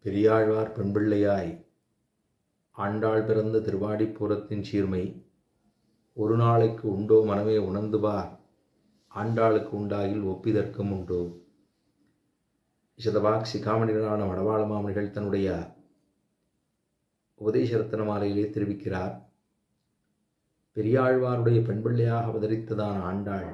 பெரியாழ்வார் பெண்பிள்ளையாய் ஆண்டாள் பிறந்த திருவாடிப்புறத்தின் சீர்மை ஒரு நாளைக்கு உண்டோ மனமே உணர்ந்து பார் ஆண்டாளுக்கு உண்டாகில் ஒப்பிதற்கும் உண்டோ சதபாக் சிகாமணிகளான மடவாள மாமணிகள் தன்னுடைய உபதேசரத்தன மாலையிலே தெரிவிக்கிறார் பெரியாழ்வாருடைய பெண்பிள்ளையாக அவதரித்ததான ஆண்டாள்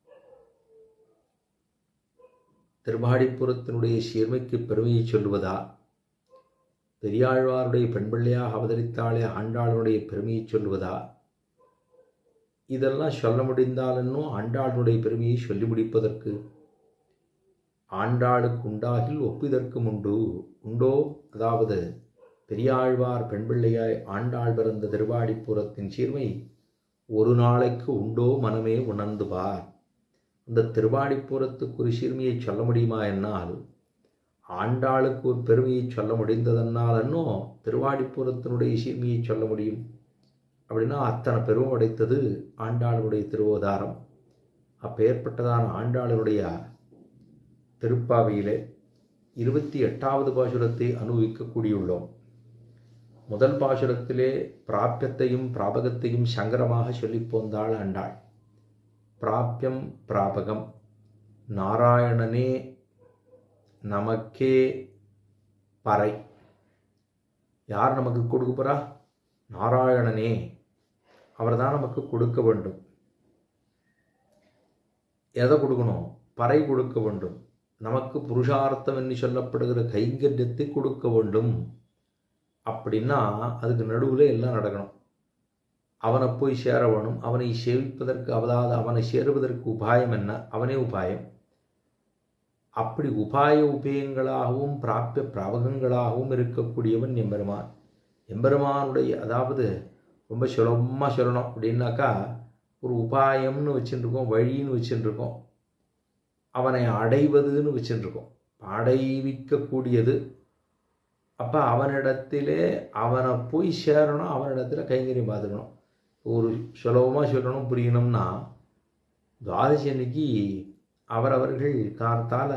திருவாடிப்புறத்தினுடைய சீர்மைக்கு பெருமையை சொல்லுவதா பெரியாழ்வாருடைய பெண்பிள்ளையாக அவதரித்தாலே ஆண்டாளுடைய பெருமையை சொல்லுவதா இதெல்லாம் சொல்ல முடிந்தாலன்னும் ஆண்டாளுடைய பெருமையை சொல்லி முடிப்பதற்கு ஆண்டாளுக்கு உண்டாகில் ஒப்பிதற்கும் உண்டு உண்டோ அதாவது பெரியாழ்வார் பெண்பிள்ளையாய் ஆண்டாள் பிறந்த திருவாடிப்புறத்தின் சீர்மை ஒரு நாளைக்கு உண்டோ மனமே உணர்ந்து பார் அந்த திருவாடிப்புறத்துக்கு ஒரு சீர்மையை சொல்ல முடியுமா என்னால் ஆண்டாளுக்கு ஒரு பெருமையை சொல்ல முடிந்ததென்னால் என்னோ திருவாடிப்புறத்தினுடைய சீர்மையை சொல்ல முடியும் அப்படின்னா அத்தனை பெருமை உடைத்தது ஆண்டாளுடைய திருவோதாரம் அப்பேற்பட்டதான ஆண்டாளுடைய திருப்பாவையிலே இருபத்தி எட்டாவது பாசுரத்தை அனுபவிக்கக்கூடியுள்ளோம் முதல் பாசுரத்திலே பிராபியத்தையும் பிராபகத்தையும் சங்கரமாக சொல்லிப் போந்தாள் ஆண்டாள் பிராபியம் பிராபகம் நாராயணனே நமக்கே பறை யார் நமக்கு கொடுக்க போறா நாராயணனே அவர் தான் நமக்கு கொடுக்க வேண்டும் எதை கொடுக்கணும் பறை கொடுக்க வேண்டும் நமக்கு புருஷார்த்தம் என்று சொல்லப்படுகிற கைங்கரியத்தை கொடுக்க வேண்டும் அப்படின்னா அதுக்கு நடுவில் எல்லாம் நடக்கணும் அவனை போய் சேர வேணும் அவனை சேவிப்பதற்கு அதாவது அவனை சேருவதற்கு உபாயம் என்ன அவனே உபாயம் அப்படி உபாய உபயங்களாகவும் பிராப்பிய பிராபகங்களாகவும் இருக்கக்கூடியவன் எம்பெருமான் எம்பெருமானுடைய அதாவது ரொம்ப சுலபமாக சொல்லணும் அப்படின்னாக்கா ஒரு உபாயம்னு வச்சுருக்கோம் வழின்னு வச்சுருக்கோம் அவனை அடைவதுன்னு வச்சுருக்கோம் அடைவிக்கக்கூடியது அப்போ அவனிடத்திலே அவனை போய் சேரணும் அவனிடத்துல கைங்கரியம் பார்த்துக்கணும் ஒரு சுலபமாக சொல்லணும் புரியணும்னா துவாதசி அன்னைக்கு அவரவர்கள் கார்த்தால்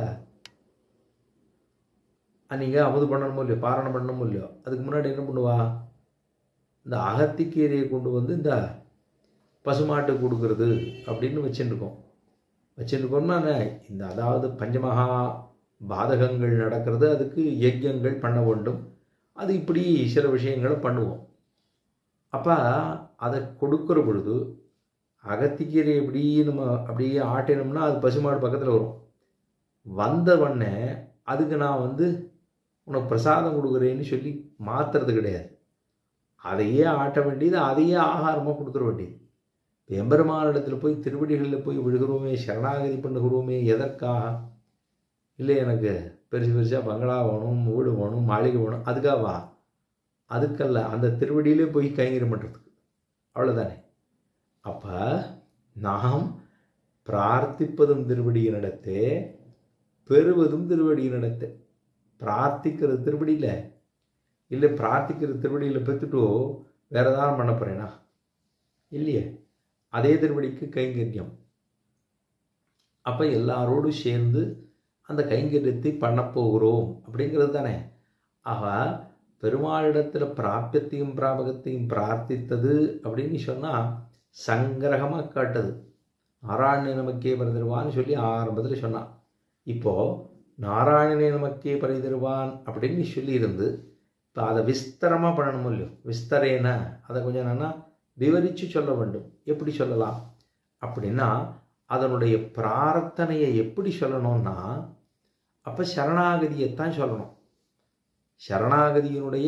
அன்றைக்கி அமுது பண்ணணுமோ இல்லையோ பாரணம் பண்ணணுமோ இல்லையோ அதுக்கு முன்னாடி என்ன பண்ணுவா இந்த அகத்திக்கீரையை கொண்டு வந்து இந்த பசுமாட்டுக்கு கொடுக்கறது அப்படின்னு வச்சுருக்கோம் வச்சுருக்கோம்னா இந்த அதாவது பஞ்சமகா பாதகங்கள் நடக்கிறது அதுக்கு யஜ்யங்கள் பண்ண வேண்டும் அது இப்படி சில விஷயங்களை பண்ணுவோம் அப்போ அதை கொடுக்குற பொழுது அகத்திக்கீரை எப்படி நம்ம அப்படியே ஆட்டினோம்னா அது பசுமாடு பக்கத்தில் வரும் வந்த உடனே அதுக்கு நான் வந்து உனக்கு பிரசாதம் கொடுக்குறேன்னு சொல்லி மாற்றுறது கிடையாது அதையே ஆட்ட வேண்டியது அதையே ஆகாரமாக கொடுத்துட வேண்டியது இப்போ எம்பெருமானிடத்தில் போய் திருவடிகளில் போய் விழுகிறோமே சரணாகதி பண்ணுகிறோமே எதற்காக இல்லை எனக்கு பெருசு பெருசாக பங்களா வேணும் வீடு வேணும் மாளிகை வேணும் அதுக்காகவா அதுக்கல்ல அந்த திருவடியிலே போய் கைங்கரியம் பண்ணுறதுக்கு அவ்வளோதானே அப்போ நாம் பிரார்த்திப்பதும் திருவடியினிடத்தே பெறுவதும் திருவடியினிடத்தே பிரார்த்திக்கிறது திருவடியில் இல்லை பிரார்த்திக்கிறது திருவடியில் பெற்றுட்டோ வேறு ஏதாவது பண்ண போகிறேனா இல்லையே அதே திருவடிக்கு கைங்கரியம் அப்போ எல்லாரோடும் சேர்ந்து அந்த கைங்கரியத்தை பண்ண போகிறோம் அப்படிங்கிறது தானே ஆக பெருமாளிடத்தில் பிராபியத்தையும் பிராபகத்தையும் பிரார்த்தித்தது அப்படின்னு சொன்னால் சங்கிரகமாக காட்டுது நாராயணனை நமக்கே பரிதருவான்னு சொல்லி ஆரம்பத்தில் சொன்னான் இப்போது நாராயணனை நமக்கே பரிதருவான் அப்படின்னு சொல்லியிருந்து இப்போ அதை விஸ்தரமாக பண்ணணும் இல்லையோ விஸ்தரேன அதை கொஞ்சம் என்னன்னா விவரித்து சொல்ல வேண்டும் எப்படி சொல்லலாம் அப்படின்னா அதனுடைய பிரார்த்தனையை எப்படி சொல்லணும்னா அப்போ சரணாகதியைத்தான் சொல்லணும் சரணாகதியினுடைய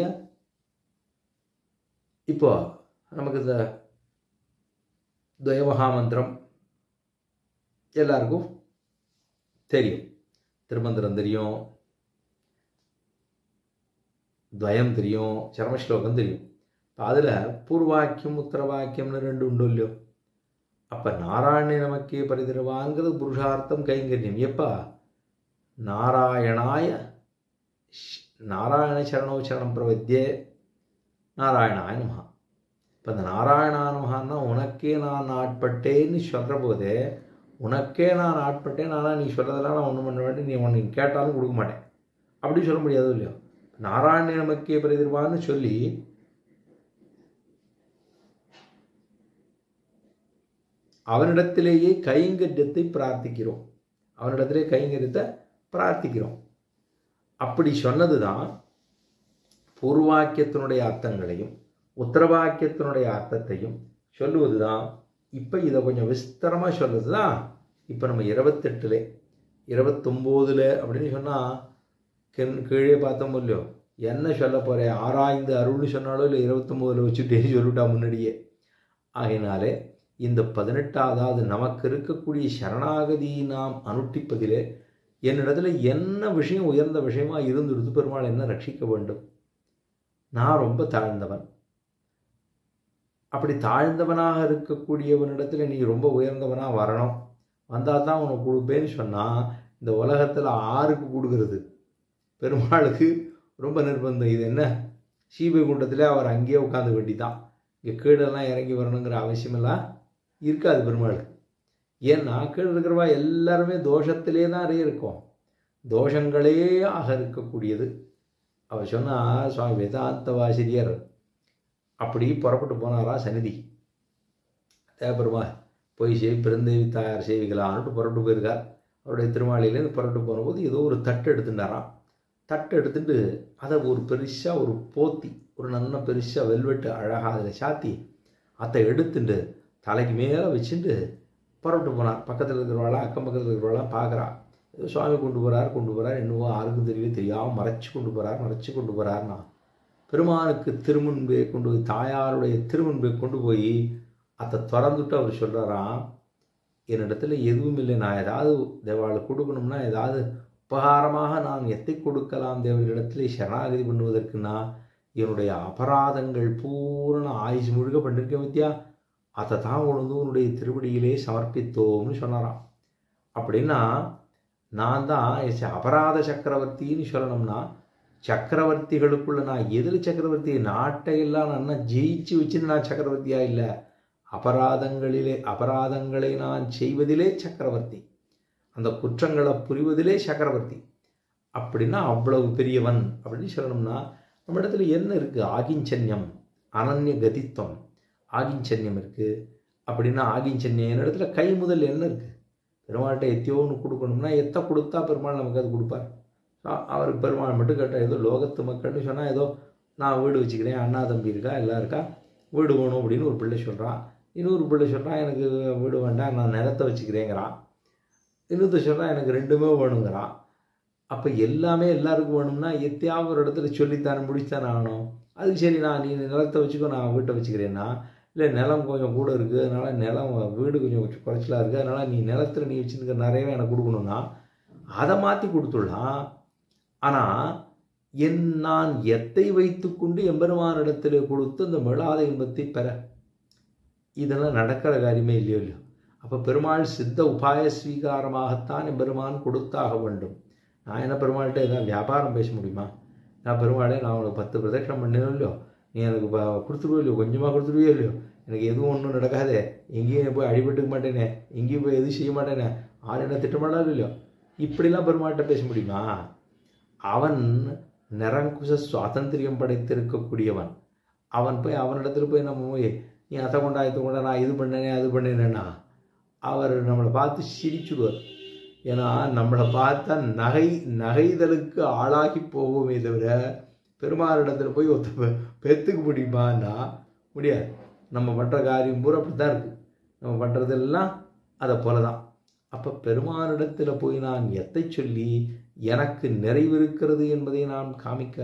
இப்போ நமக்கு இந்த துவயமகா மந்திரம் எல்லாருக்கும் தெரியும் திருமந்திரம் தெரியும் துவயம் தெரியும் சரமஸ்லோகம் தெரியும் அதில் பூர்வாக்கியம் உத்தரவாக்கியம்னு ரெண்டு உண்டு இல்லையோ அப்போ நாராயண நமக்கே பரிதருவாங்கிறது புருஷார்த்தம் கைங்கரியம் எப்பா நாராயணாய நாராயண சரணோ சரணம் பிரவத்தியே நாராயணாய நமஹா இப்போ இந்த நாராயணா நமஹான்னா உனக்கே நான் ஆட்பட்டேன்னு சொல்கிற போதே உனக்கே நான் ஆட்பட்டேன் ஆனால் நீ சொல்கிறதெல்லாம் நான் ஒன்றும் பண்ண வேண்டிய நீ உனக்கு கேட்டாலும் கொடுக்க மாட்டேன் அப்படி சொல்ல முடியாது இல்லையோ நாராயண நமக்கே பிரதிர்வான்னு சொல்லி அவனிடத்திலேயே கைங்கரியத்தை பிரார்த்திக்கிறோம் அவனிடத்திலே கைங்கரியத்தை பிரார்த்திக்கிறோம் அப்படி சொன்னது தான் பூர்வாக்கியத்தினுடைய அர்த்தங்களையும் உத்தரவாக்கியத்தினுடைய அர்த்தத்தையும் சொல்லுவது தான் இப்போ இதை கொஞ்சம் விஸ்தரமாக சொல்கிறது தான் இப்போ நம்ம இருபத்தெட்டுல இருபத்தொம்போதில் அப்படின்னு சொன்னால் கீழ் கீழே பார்த்தோம் இல்லையோ என்ன சொல்ல போகிறேன் ஆராய்ந்து அருள்னு சொன்னாலும் இல்லை இருபத்தொம்போதில் வச்சுட்டே சொல்லிட்டா முன்னாடியே ஆகையினாலே இந்த பதினெட்டாவது நமக்கு இருக்கக்கூடிய சரணாகதி நாம் அனுஷ்டிப்பதிலே என்னிடத்துல என்ன விஷயம் உயர்ந்த விஷயமா இருந்துடுது பெருமாள் என்ன ரட்சிக்க வேண்டும் நான் ரொம்ப தாழ்ந்தவன் அப்படி தாழ்ந்தவனாக இருக்கக்கூடியவனிடத்துல நீ ரொம்ப உயர்ந்தவனாக வரணும் வந்தால் தான் உனக்கு கொடுப்பேன்னு சொன்னால் இந்த உலகத்தில் ஆருக்கு கொடுக்கறது பெருமாளுக்கு ரொம்ப நிர்பந்தம் இது என்ன ஸ்ரீவைகுண்டத்தில் அவர் அங்கேயே உட்காந்து வேண்டி தான் இங்கே கீழெல்லாம் இறங்கி வரணுங்கிற அவசியமெல்லாம் இருக்காது பெருமாளுக்கு ஏன்னா கீழே இருக்கிறவா எல்லாருமே தோஷத்திலே தான் இருக்கும் தோஷங்களே ஆக இருக்கக்கூடியது அவர் சொன்னால் சுவாமி வேதாந்த வாசிரியர் அப்படி புறப்பட்டு போனாரா சந்நிதி தேவபெருமா போய் செய் பெருந்தேவி தாயார் செய்விக்கலான்ட்டு புறப்பட்டு போயிருக்கார் அவருடைய திருமாலையிலேருந்து புறப்பட்டு போனபோது ஏதோ ஒரு தட்டு எடுத்துட்டாராம் தட்டு எடுத்துட்டு அதை ஒரு பெருசாக ஒரு போத்தி ஒரு நல்ல பெருசாக வெல்வெட்டு அழகாக அதில் சாத்தி அதை எடுத்துட்டு தலைக்கு மேலே வச்சுட்டு புறப்பட்டு போனார் பக்கத்தில் இருக்கிறவாளா அக்கம் பக்கத்தில் இருக்கிறவாளா பார்க்குறா ஏதோ சுவாமி கொண்டு போகிறார் கொண்டு போகிறார் என்னவோ யாருக்கும் தெரியவே தெரியாமல் மறைச்சு கொண்டு போகிறார் மறைச்சு கொண்டு போகிறார்னா பெருமானுக்கு திருமுன்பே கொண்டு போய் தாயாருடைய திருமுன்பே கொண்டு போய் அதை திறந்துட்டு அவர் சொல்கிறாராம் என்னிடத்துல எதுவும் இல்லை நான் ஏதாவது தேவாளுக்கு கொடுக்கணும்னா ஏதாவது உபகாரமாக நான் எத்தை கொடுக்கலாம் தேவர்களிடத்திலே சரணாகதி பண்ணுவதற்குன்னா என்னுடைய அபராதங்கள் பூரண ஆயுஷ் முழுக்க பண்ணிருக்கேன் வித்யா அதை தான் உணர்ந்து உன்னுடைய திருவடியிலே சமர்ப்பித்தோம்னு சொன்னாராம் அப்படின்னா நான் தான் அபராத சக்கரவர்த்தின்னு சொல்லணும்னா சக்கரவர்த்திகளுக்குள்ள நான் எதில் சக்கரவர்த்தி நாட்டை எல்லாம் நான் ஜெயிச்சு வச்சுன்னு நான் சக்கரவர்த்தியா இல்லை அபராதங்களிலே அபராதங்களை நான் செய்வதிலே சக்கரவர்த்தி அந்த குற்றங்களை புரிவதிலே சக்கரவர்த்தி அப்படின்னா அவ்வளவு பெரியவன் அப்படின்னு சொல்லணும்னா நம்ம இடத்துல என்ன இருக்குது ஆகிஞ்சன்யம் அனன்ய கதித்துவம் ஆகிஞ்சன்யம் இருக்குது அப்படின்னா ஆகிஞ்சன்யம் என்ன இடத்துல கை முதல் என்ன இருக்குது பெருமாள்கிட்ட எத்தையோ ஒன்று கொடுக்கணும்னா எத்தை கொடுத்தா பெருமாள் நமக்கு அது கொடுப்பார் அவருக்கு பெருமாள் மட்டும் கேட்டால் ஏதோ லோகத்து மக்கள்னு சொன்னால் ஏதோ நான் வீடு வச்சுக்கிறேன் அண்ணா தம்பி இருக்கா எல்லாம் இருக்கா வீடு வேணும் அப்படின்னு ஒரு பிள்ளை சொல்கிறான் இன்னொரு பிள்ளை சொல்கிறான் எனக்கு வீடு வேண்டாம் நான் நிலத்தை வச்சுக்கிறேங்கிறான் இன்னொருத்த சொல்கிறான் எனக்கு ரெண்டுமே வேணுங்கிறான் அப்போ எல்லாமே எல்லாருக்கும் வேணும்னா எத்தையாவது ஒரு இடத்துல சொல்லித்தானே முடிச்சுத்தானே ஆகணும் அதுக்கு சரி நான் நீ நிலத்தை வச்சுக்கோ நான் வீட்டை வச்சுக்கிறேன்னா இல்லை நிலம் கொஞ்சம் கூட இருக்குது அதனால் நிலம் வீடு கொஞ்சம் குறைச்சலாக இருக்குது அதனால் நீ நிலத்தில் நீ வச்சுருக்க நிறையவே எனக்கு கொடுக்கணும்னா அதை மாற்றி கொடுத்துடலாம் ஆனால் என் நான் எத்தை வைத்துக்கொண்டு எம்பெருமானிடத்தில் கொடுத்து அந்த மெழாத இன்பத்தை பெற இதெல்லாம் நடக்கிற காரியமே இல்லையோ இல்லையோ அப்போ பெருமாள் சித்த உபாய ஸ்வீகாரமாகத்தான் எம்பெருமான் கொடுத்தாக வேண்டும் நான் என்ன பெருமாள்கிட்ட எதாவது வியாபாரம் பேச முடியுமா நான் பெருமாளே நான் உனக்கு பத்து பிரதட்சணம் பண்ணணும் இல்லையோ நீ எனக்கு கொடுத்துருவோ இல்லையோ கொஞ்சமாக கொடுத்துருவியோ இல்லையோ எனக்கு எதுவும் ஒன்றும் நடக்காதே எங்கேயும் போய் அடிபட்டுக்க மாட்டேனே எங்கேயும் போய் எதுவும் செய்ய மாட்டேனே ஆள் என்ன திட்டமாட்டாலும் இல்லையோ இப்படிலாம் பெருமாள்கிட்ட பேச முடியுமா அவன் நிரங்குச சுவாதந்திரியம் படைத்திருக்கக்கூடியவன் அவன் போய் அவனிடத்துல போய் நம்ம போய் நீ அதை கொண்டா இதை கொண்டா நான் இது பண்ணேனே அது பண்ணேனேன்னா அவர் நம்மளை பார்த்து சிரிச்சுடுவார் ஏன்னா நம்மளை பார்த்தா நகை நகைதலுக்கு ஆளாகி போவோமே தவிர பெருமாளிடத்துல போய் ஒருத்த பெற்றுக்க முடியுமான்னா முடியாது நம்ம பண்ணுற காரியம் பூரா அப்படி தான் இருக்குது நம்ம பண்ணுறதெல்லாம் அதை போல தான் அப்போ பெருமானிடத்தில் போய் நான் எத்தை சொல்லி எனக்கு நிறைவிருக்கிறது என்பதை நான் காமிக்க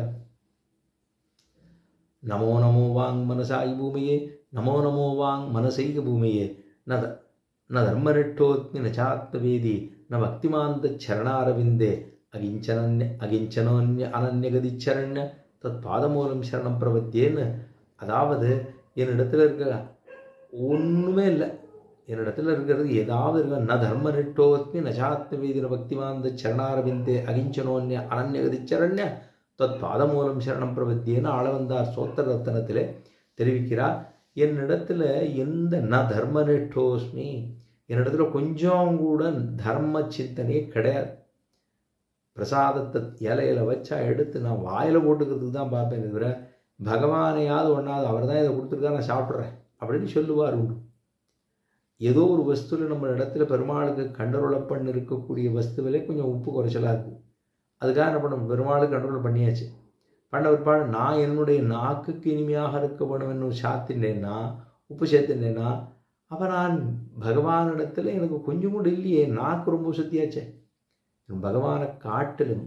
நமோ நமோ வாங் மனசாய் பூமியே நமோ நமோ வாங் மனசைக பூமியே ந ந தர்மனிட்டோத்மி நச்சாத்மவேதி ந பக்திமாந்த சரணாரவிந்தே அகிஞ்சனன்ய அகிஞ்சனோன்ய அனன்யகதிச்சரண்ய தத் பாதமூலம் சரணம் பிரபத்தியேன்னு அதாவது என்னிடத்துல இருக்க ஒன்றுமே இல்லை என்னிடத்துல இருக்கிறது ஏதாவது இருக்க ந தர்ம நிட்டோஸ்மி நஜாத்மவேதின பக்திமாந்த சரணாரவிந்தே அகிஞ்சனோன்ய அனன்யகதிச்சரண்ய தத் பாதமூலம் சரணம் பிரபத்தியேன்னு ஆளவந்தார் சோத்திர ரத்தனத்திலே தெரிவிக்கிறார் என்னிடத்துல எந்த ந தர்ம நிட்டோஸ்மி என்னிடத்துல கொஞ்சம் கூட தர்ம சிந்தனையே கிடையாது பிரசாதத்தை இலையில வச்சா எடுத்து நான் வாயில் போட்டுக்கிறதுக்கு தான் பார்ப்பேன் தவிர பகவானையாவது ஒன்றாவது அவர் தான் இதை கொடுத்துருக்கா நான் சாப்பிட்றேன் அப்படின்னு சொல்லுவார் உண்டு ஏதோ ஒரு வஸ்துவில் நம்ம இடத்துல பெருமாளுக்கு கண்டரோல பண்ணி இருக்கக்கூடிய வஸ்துவிலே கொஞ்சம் உப்பு குறைச்சலாக இருக்குது அதுக்காக என்ன பண்ண பெருமாளுக்கு கண்ட்ரோல் பண்ணியாச்சு பண்ண பிற்பாடு நான் என்னுடைய நாக்குக்கு இனிமையாக இருக்க வேணும் என்று சாத்தினேன்னா உப்பு சேர்த்துனேன்னா அப்போ நான் பகவானிடத்தில் எனக்கு கொஞ்சம் கூட இல்லையே நாக்கு ரொம்ப சுத்தியாச்சே பகவானை காட்டிலும்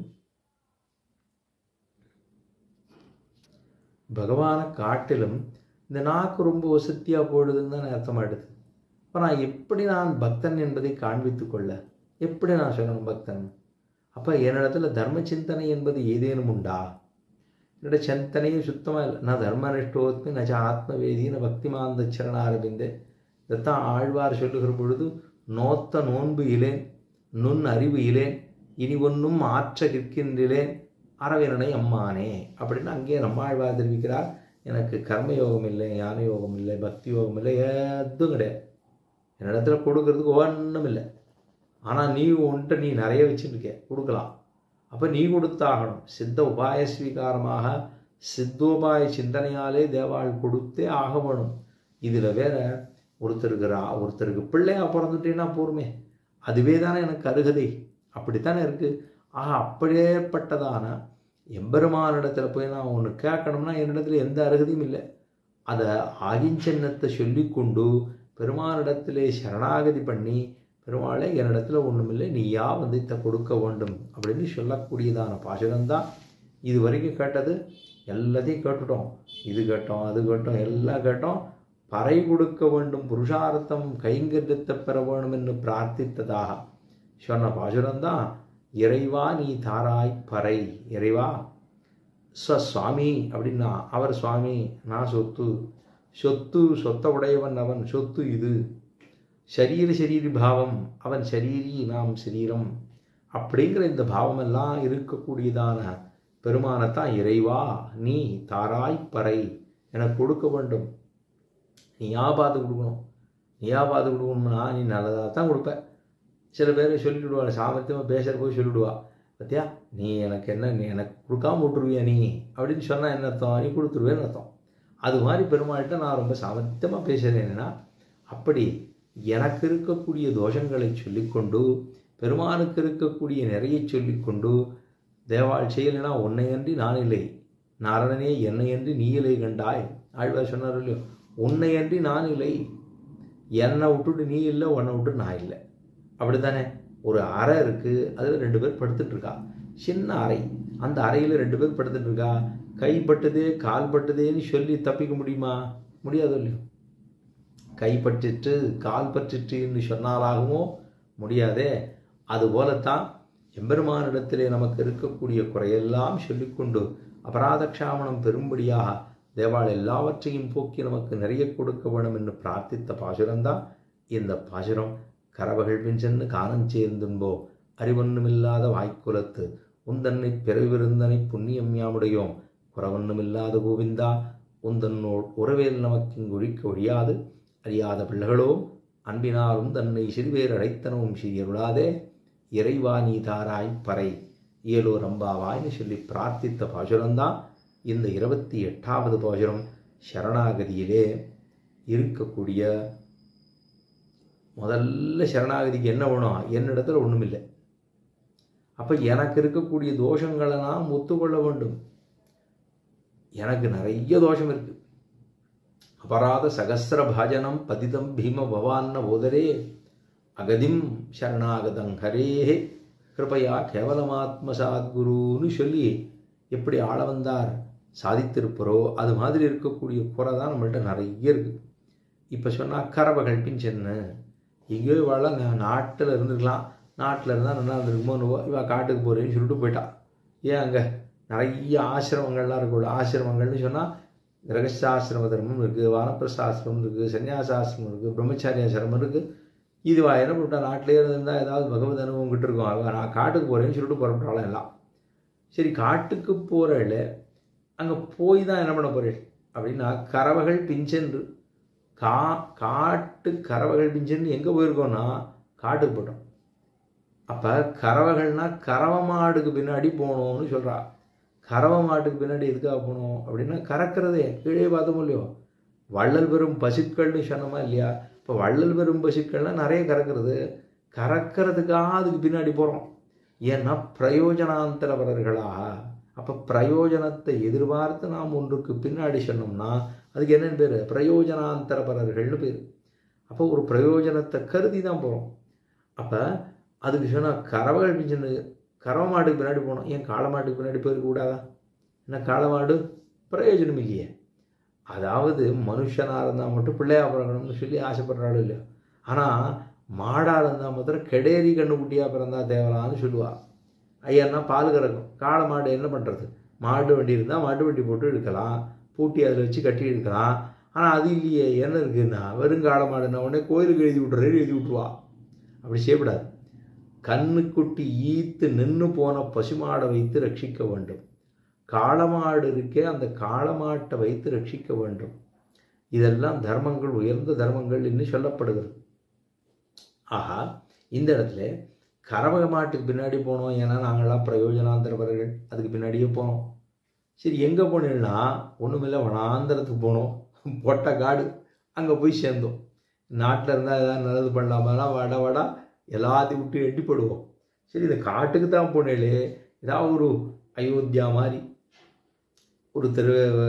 பகவானை காட்டிலும் இந்த நாக்கு ரொம்ப வசதியாக போயிடுதுன்னு தான் அர்த்தமாயிடுது அப்போ நான் எப்படி நான் பக்தன் என்பதை காண்பித்து கொள்ள எப்படி நான் சொல்லணும் பக்தன் அப்போ என்னிடத்துல தர்ம சிந்தனை என்பது ஏதேனும் உண்டா என்னோட சிந்தனையும் சுத்தமாக இல்லை நான் தர்மனிஷ்டோத்மி நச்ச ஆத்மவேதின பக்திமாந்த சரணாரபிந்தே இதைத்தான் ஆழ்வார் சொல்லுகிற பொழுது நோத்த நோன்பு இலேன் நுண் அறிவு இலேன் இனி ஒன்றும் ஆற்ற கிற்கின்றிலேன் அரவினனை அம்மானே அப்படின்னு அங்கேயே நம்மாழ்வார் தெரிவிக்கிறார் எனக்கு கர்மயோகம் இல்லை ஞான யோகம் இல்லை பக்தி யோகம் இல்லை எதுவும் கிடையாது என்னிடத்துல கொடுக்கறதுக்கு ஒன்றும் இல்லை ஆனால் நீ உன்ட்ட நீ நிறைய வச்சுருக்க கொடுக்கலாம் அப்போ நீ கொடுத்தாகணும் சித்த உபாய ஸ்வீகாரமாக சித்தோபாய சிந்தனையாலே தேவாள் கொடுத்தே ஆக வேணும் இதில் வேற ஒருத்தருக்கு ரா ஒருத்தருக்கு பிள்ளையா பிறந்துட்டேன்னா போருமே அதுவே தானே எனக்கு அருகதை அப்படித்தானே இருக்குது ஆக அப்படியேப்பட்டதான எம்பெருமானிடத்தில் போய் நான் ஒன்று கேட்கணும்னா என்னிடத்துல எந்த அருகதையும் இல்லை அதை ஆகிஞ்சன்னத்தை சொல்லிக்கொண்டு பெருமானிடத்திலே சரணாகதி பண்ணி பெருமாளே என்னிடத்துல ஒன்றுமில்லை நீயா வந்து இதை கொடுக்க வேண்டும் அப்படின்னு சொல்லக்கூடியதான பாசுரம்தான் இது வரைக்கும் கேட்டது எல்லாத்தையும் கேட்டுட்டோம் இது கேட்டோம் அது கேட்டோம் எல்லாம் கேட்டோம் பறை கொடுக்க வேண்டும் புருஷார்த்தம் கைங்கரியத்தை பெற வேண்டும் என்று பிரார்த்தித்ததாக சொன்ன பாசுரம்தான் இறைவா நீ தாராய் பறை இறைவா சுவாமி அப்படின்னா அவர் சுவாமி நான் சொத்து சொத்து சொத்த உடையவன் அவன் சொத்து இது சரீர சரீரி பாவம் அவன் சரீரி நாம் சரீரம் அப்படிங்கிற இந்த பாவமெல்லாம் இருக்கக்கூடியதான பெருமானத்தான் இறைவா நீ தாராய் பறை எனக்கு கொடுக்க வேண்டும் நீயா பார்த்து கொடுக்கணும் நீயா பார்த்து கொடுக்கணும்னா நீ நல்லதாக தான் கொடுப்ப சில பேர் சொல்லிவிடுவாங்க சாமர்த்தியமாக பேசுகிற போய் சொல்லிவிடுவா பார்த்தியா நீ எனக்கு என்ன நீ எனக்கு கொடுக்காம விட்டுருவியா நீ அப்படின்னு சொன்னால் என்ன அர்த்தம் நீ கொடுத்துருவேன்னு அர்த்தம் அது மாதிரி பெருமாள்கிட்ட நான் ரொம்ப சாமர்த்தியமாக பேசுகிறேன் என்னன்னா அப்படி எனக்கு இருக்கக்கூடிய தோஷங்களை சொல்லிக்கொண்டு பெருமானுக்கு இருக்கக்கூடிய நிறைய சொல்லிக்கொண்டு தேவாள் செய்யலைனா உன்னையன்றி நான் இல்லை நாரணனே என்னையன்றி நீ இல்லை கண்டாய் ஆழ்வார் சொன்னார் இல்லையோ உன்னையன்றி நான் இல்லை என்னை விட்டுட்டு நீ இல்லை உன்னை விட்டு நான் இல்லை அப்படி தானே ஒரு அறை இருக்குது அதில் ரெண்டு பேர் படுத்துட்டு இருக்கா சின்ன அறை அந்த அறையில் ரெண்டு பேர் படுத்துட்டு இருக்கா கைப்பட்டதே கால் பட்டதேன்னு சொல்லி தப்பிக்க முடியுமா முடியாது இல்லையோ கைப்பற்றிட்டு கால் பற்றிட்டுன்னு சொன்னாலாகவோ முடியாதே அதுபோலத்தான் எம்பெருமானிடத்திலே நமக்கு இருக்கக்கூடிய குறையெல்லாம் சொல்லிக்கொண்டு அபராத க்ஷாமணம் பெரும்படியாக தேவாள் எல்லாவற்றையும் போக்கி நமக்கு நிறைய கொடுக்க வேணும் என்று பிரார்த்தித்த பாசுரம்தான் இந்த பாசுரம் கரவகள் பின் சென்று காணம் சேர்ந்துன்போ அறிவொன்னுமில்லாத வாய்க்குலத்து உந்தன்னை பிறவிருந்தனை புண்ணியம் யாமுடையோம் குறவொன்னுமில்லாத கோவிந்தா உந்தன்னோட் உறவேல் நமக்கிங்கொழிக்க ஒழியாது அறியாத பிள்ளைகளோம் அன்பினாலும் தன்னை சிறுவேர் அடைத்தனவும் சிறியருளாதே இறைவா நீ தாராய் பறை இயலோ ரம்பாவாய்னு சொல்லி பிரார்த்தித்த பாசுரம்தான் இந்த இருபத்தி எட்டாவது பாசுரம் சரணாகதியிலே இருக்கக்கூடிய முதல்ல சரணாகதிக்கு என்ன வேணும் என்னிடத்துல ஒன்றுமில்லை அப்போ எனக்கு இருக்கக்கூடிய தோஷங்களை நாம் ஒத்துக்கொள்ள வேண்டும் எனக்கு நிறைய தோஷம் இருக்கு அபராத சகசிர பாஜனம் பதிதம் பீம பவான்ன போதரே அகதிம் சரணாகதம் ஹரே கிருபையா கேவலமாத்மசாத்குருன்னு சொல்லி எப்படி ஆள வந்தார் சாதித்திருப்பரோ அது மாதிரி இருக்கக்கூடிய குறை தான் நம்மள்ட்ட நிறைய இருக்குது இப்போ சொன்னால் கரவகள் பின் சென்ன எங்கேயோ இவாள நாட்டில் இருந்துருக்கலாம் நாட்டில் இருந்தால் நல்லா இருந்திருக்குமோ இவா காட்டுக்கு போகிறேன்னு சொல்லிட்டு போயிட்டா ஏன் அங்கே நிறைய ஆசிரமங்கள்லாம் இருக்குள்ள ஆசிரமங்கள்னு சொன்னால் கிரகஸ்தாசிரம தர்மம் இருக்குது வானப்பிரஸ்தாசிரமம் இருக்குது சன்னியாசாசிரமம் இருக்குது பிரம்மச்சாரியாசிரமம் இருக்குது இதுவா என்ன பண்ணிட்டா நாட்டிலே இருந்தால் ஏதாவது பகவத் அனுபவம் கிட்ட இருக்கும் அவ நான் காட்டுக்கு போகிறேன்னு சொல்லிட்டு புறப்பட்டாலும் எல்லாம் சரி காட்டுக்கு போகிறேள் அங்கே போய் தான் என்ன பண்ண போகிறேன் அப்படின்னா கறவைகள் பிஞ்சென்று கா காட்டு கறவைகள் பிஞ்சென்று எங்கே போயிருக்கோம்னா காட்டுக்கு போட்டோம் அப்போ கறவைகள்னா கறவை மாடுக்கு பின்னாடி போகணும்னு சொல்கிறா கறவை மாட்டுக்கு பின்னாடி எதுக்காக போகணும் அப்படின்னா கறக்கிறதே கீழே பார்த்தோம் இல்லையோ வள்ளல் பெறும் பசுக்கள்னு சொன்னோமா இல்லையா இப்போ வள்ளல் பெறும் பசுக்கள்லாம் நிறைய கறக்கிறது கறக்கிறதுக்காக அதுக்கு பின்னாடி போகிறோம் ஏன்னா பிரயோஜனாந்தரவரர்களாக அப்போ பிரயோஜனத்தை எதிர்பார்த்து நாம் ஒன்றுக்கு பின்னாடி சொன்னோம்னா அதுக்கு என்னென்னு பேர் பிரயோஜனாந்தரபரர்கள்னு பேர் அப்போ ஒரு பிரயோஜனத்தை கருதி தான் போகிறோம் அப்போ அதுக்கு சொன்னால் கறவைகள் பிஞ்சு கறவை மாட்டுக்கு பின்னாடி போகணும் ஏன் காளை மாட்டுக்கு பின்னாடி போயிருக்க கூடாதா என்ன காளை மாடு பிரயோஜனம் இல்லையே அதாவது மனுஷனாக இருந்தால் மட்டும் பிள்ளையா பிறக்கணும்னு சொல்லி ஆசைப்படுறாலும் இல்லையோ ஆனால் மாடாக இருந்தால் மாத்திரம் கெடேரி கண்ணுக்குட்டியாக பிறந்தா தேவலான்னு சொல்லுவாள் ஐயன்னா பால் கறக்கும் காளை மாடு என்ன பண்ணுறது மாட்டு வண்டி இருந்தால் மாட்டு வண்டி போட்டு எடுக்கலாம் பூட்டி அதில் வச்சு கட்டி எடுக்கலாம் ஆனால் அது இல்லையே என்ன இருக்குன்னா வெறும் காளை மாடுன்னா உடனே கோயிலுக்கு எழுதி விட்றேன்னு எழுதி விட்ருவா அப்படி செய்யக்கூடாது கண்ணுக்குட்டி ஈத்து நின்று போன பசுமாடை வைத்து ரட்சிக்க வேண்டும் காளமாடு இருக்கே அந்த காளமாட்டை வைத்து ரட்சிக்க வேண்டும் இதெல்லாம் தர்மங்கள் உயர்ந்த தர்மங்கள் என்று சொல்லப்படுகிறது ஆஹா இந்த இடத்துல கறவக மாட்டுக்கு பின்னாடி போனோம் ஏன்னா நாங்கள்லாம் பிரயோஜனாந்தரவர்கள் அதுக்கு பின்னாடியே போனோம் சரி எங்கே போனீங்கன்னா ஒன்றுமில்லை வனாந்தரத்துக்கு போனோம் பொட்டை காடு அங்கே போய் சேர்ந்தோம் நாட்டில் இருந்தால் எதாவது நல்லது பண்ணலாமா வட வடா எல்லாத்தையும் விட்டு எட்டிப்படுவோம் சரி இந்த காட்டுக்கு தான் போனேலே ஏதாவது ஒரு அயோத்தியா மாதிரி ஒரு திரு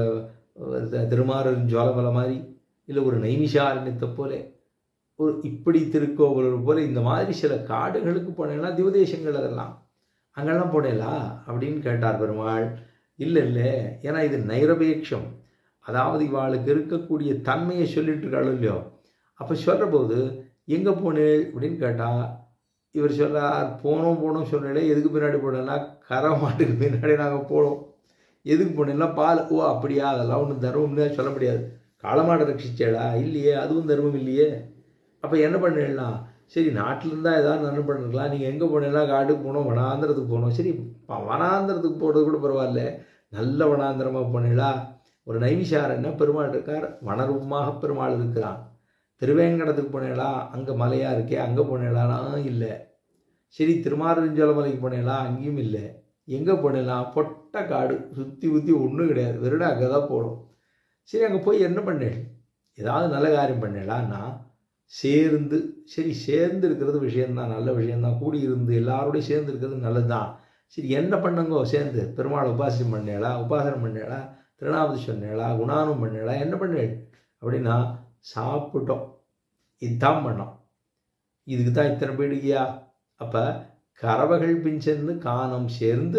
திருமாரன் ஜோலமலை மாதிரி இல்லை ஒரு நைமிஷாரண்யத்தை போல ஒரு இப்படி திருக்கோவலூர் போல இந்த மாதிரி சில காடுகளுக்கு போனேன்னா திவதேசங்கள் அதெல்லாம் அங்கெல்லாம் போனேலா அப்படின்னு கேட்டார் பெருமாள் இல்லை இல்லை ஏன்னா இது நைரபேட்சம் அதாவது இவாளுக்கு இருக்கக்கூடிய தன்மையை சொல்லிட்டு இருக்காளோ இல்லையோ அப்போ சொல்கிற போது எங்கே போனேள் அப்படின்னு கேட்டால் இவர் சொல்கிறார் போனோம் போனோம் சொன்னே எதுக்கு பின்னாடி போனேன்னா கரை மாட்டுக்கு பின்னாடி நாங்கள் போனோம் எதுக்கு போனேன்னா பால் ஓ அப்படியா அதெல்லாம் ஒன்றும் தர்மம்னு சொல்ல முடியாது காளமாடை ரட்சிச்சேடா இல்லையே அதுவும் தர்மம் இல்லையே அப்போ என்ன பண்ணிடலாம் சரி நாட்டில் இருந்தால் ஏதாவது நன்மை பண்ணிருக்கலாம் நீங்கள் எங்கே போனீங்கன்னா காட்டுக்கு போனோம் வனாந்திரத்துக்கு போனோம் சரி வனாந்திரத்துக்கு போகிறது கூட பரவாயில்ல நல்ல வனாந்திரமாக போனீங்களா ஒரு நைமிஷாரன்னா பெருமாள் இருக்கார் வனரூபமாக பெருமாள் இருக்கிறான் திருவேங்கடத்துக்கு போனீங்களா அங்கே மலையாக இருக்கே அங்கே போனீங்களானா இல்லை சரி திருமாரஞ்சோலமலைக்கு போனீங்களா அங்கேயும் இல்லை எங்கே போனீங்களா பொட்டை காடு சுற்றி ஊற்றி ஒன்றும் கிடையாது வெறுட அங்கே தான் போகணும் சரி அங்கே போய் என்ன பண்ணேன் ஏதாவது நல்ல காரியம் பண்ணலான்னா சேர்ந்து சரி சேர்ந்து இருக்கிறது விஷயந்தான் நல்ல விஷயந்தான் கூடி இருந்து எல்லாரோடையும் சேர்ந்து இருக்கிறது நல்லது தான் சரி என்ன பண்ணுங்கோ சேர்ந்து பெருமாளை உபாசனம் பண்ணேளா உபாசனம் பண்ணேளா திருநாமதி சொன்னேளா குணானம் பண்ணேளா என்ன பண்ணேள் அப்படின்னா சாப்பிட்டோம் இதுதான் பண்ணோம் இதுக்கு தான் இத்தனை பேடிக்கையா அப்போ கறவைகள் பின் சேர்ந்து காணம் சேர்ந்து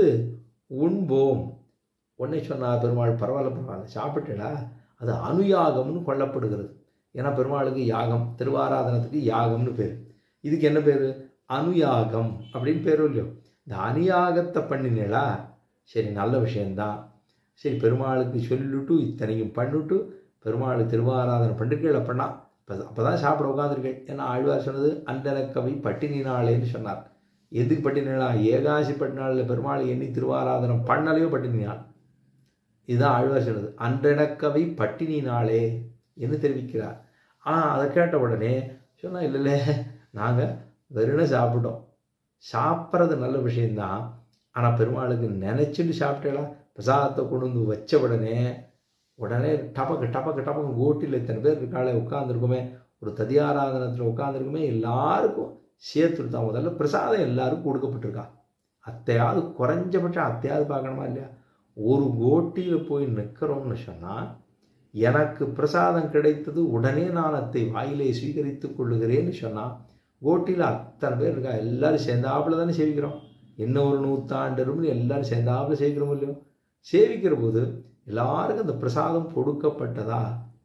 உண்போம் உன்னை சொன்னார் பெருமாள் பரவாயில்ல பரவாயில்ல சாப்பிட்டேடா அது அனுயாகம்னு கொல்லப்படுகிறது ஏன்னா பெருமாளுக்கு யாகம் திருவாராதனத்துக்கு யாகம்னு பேர் இதுக்கு என்ன பேர் அனுயாகம் அப்படின்னு பேர் இல்லையோ இந்த அனுயாகத்தை பண்ணினேளா சரி நல்ல விஷயந்தான் சரி பெருமாளுக்கு சொல்லிட்டு இத்தனையும் பண்ணிட்டு பெருமாள் திருவாராதனை பண்டிகைகளை பண்ணா இப்போ அப்போ தான் சாப்பிட உட்காந்துருக்கேன் ஏன்னா ஆழ்வார் சொன்னது அண்டனக்கவை பட்டினி நாளேன்னு சொன்னார் எதுக்கு பட்டினா ஏகாசி பட்டினாளில் பெருமாள் எண்ணி திருவாராதனம் பண்ணலையோ பட்டினி நாள் இதுதான் ஆழ்வார் சொன்னது அன்றெனக்கவை பட்டினி நாளே என்று தெரிவிக்கிறார் ஆ அதை கேட்ட உடனே சொன்னால் இல்லை இல்லை நாங்கள் வெறுனை சாப்பிட்டோம் சாப்பிட்றது நல்ல விஷயந்தான் ஆனால் பெருமாளுக்கு நினச்சிட்டு சாப்பிட்டேடா பிரசாதத்தை கொண்டு வந்து வச்ச உடனே உடனே டபக்கு டபக்கு டபக்கு ஓட்டில் இத்தனை பேர் இருக்காளே உட்காந்துருக்குமே ஒரு ததியாராதனத்தில் உட்காந்துருக்குமே எல்லாருக்கும் சேர்த்துட்டு தான் முதல்ல பிரசாதம் எல்லாருக்கும் கொடுக்கப்பட்டிருக்கா அத்தையாவது குறைஞ்சபட்சம் அத்தையாவது பார்க்கணுமா இல்லையா ஒரு கோட்டியில் போய் நிற்கிறோம்னு சொன்னால் எனக்கு பிரசாதம் கிடைத்தது உடனே நான் அத்தை வாயிலை ஸ்வீகரித்து கொள்ளுகிறேன்னு சொன்னால் கோட்டியில் அத்தனை பேர் இருக்கா எல்லாரும் சேர்ந்தாப்புல தானே சேவிக்கிறோம் என்ன ஒரு நூற்றாண்டு எல்லாரும் சேர்ந்தாப்புல சேவிக்கிறோம் இல்லையோ சேவிக்கிற போது எல்லாருக்கும் அந்த பிரசாதம் கொடுக்கப்பட்டதா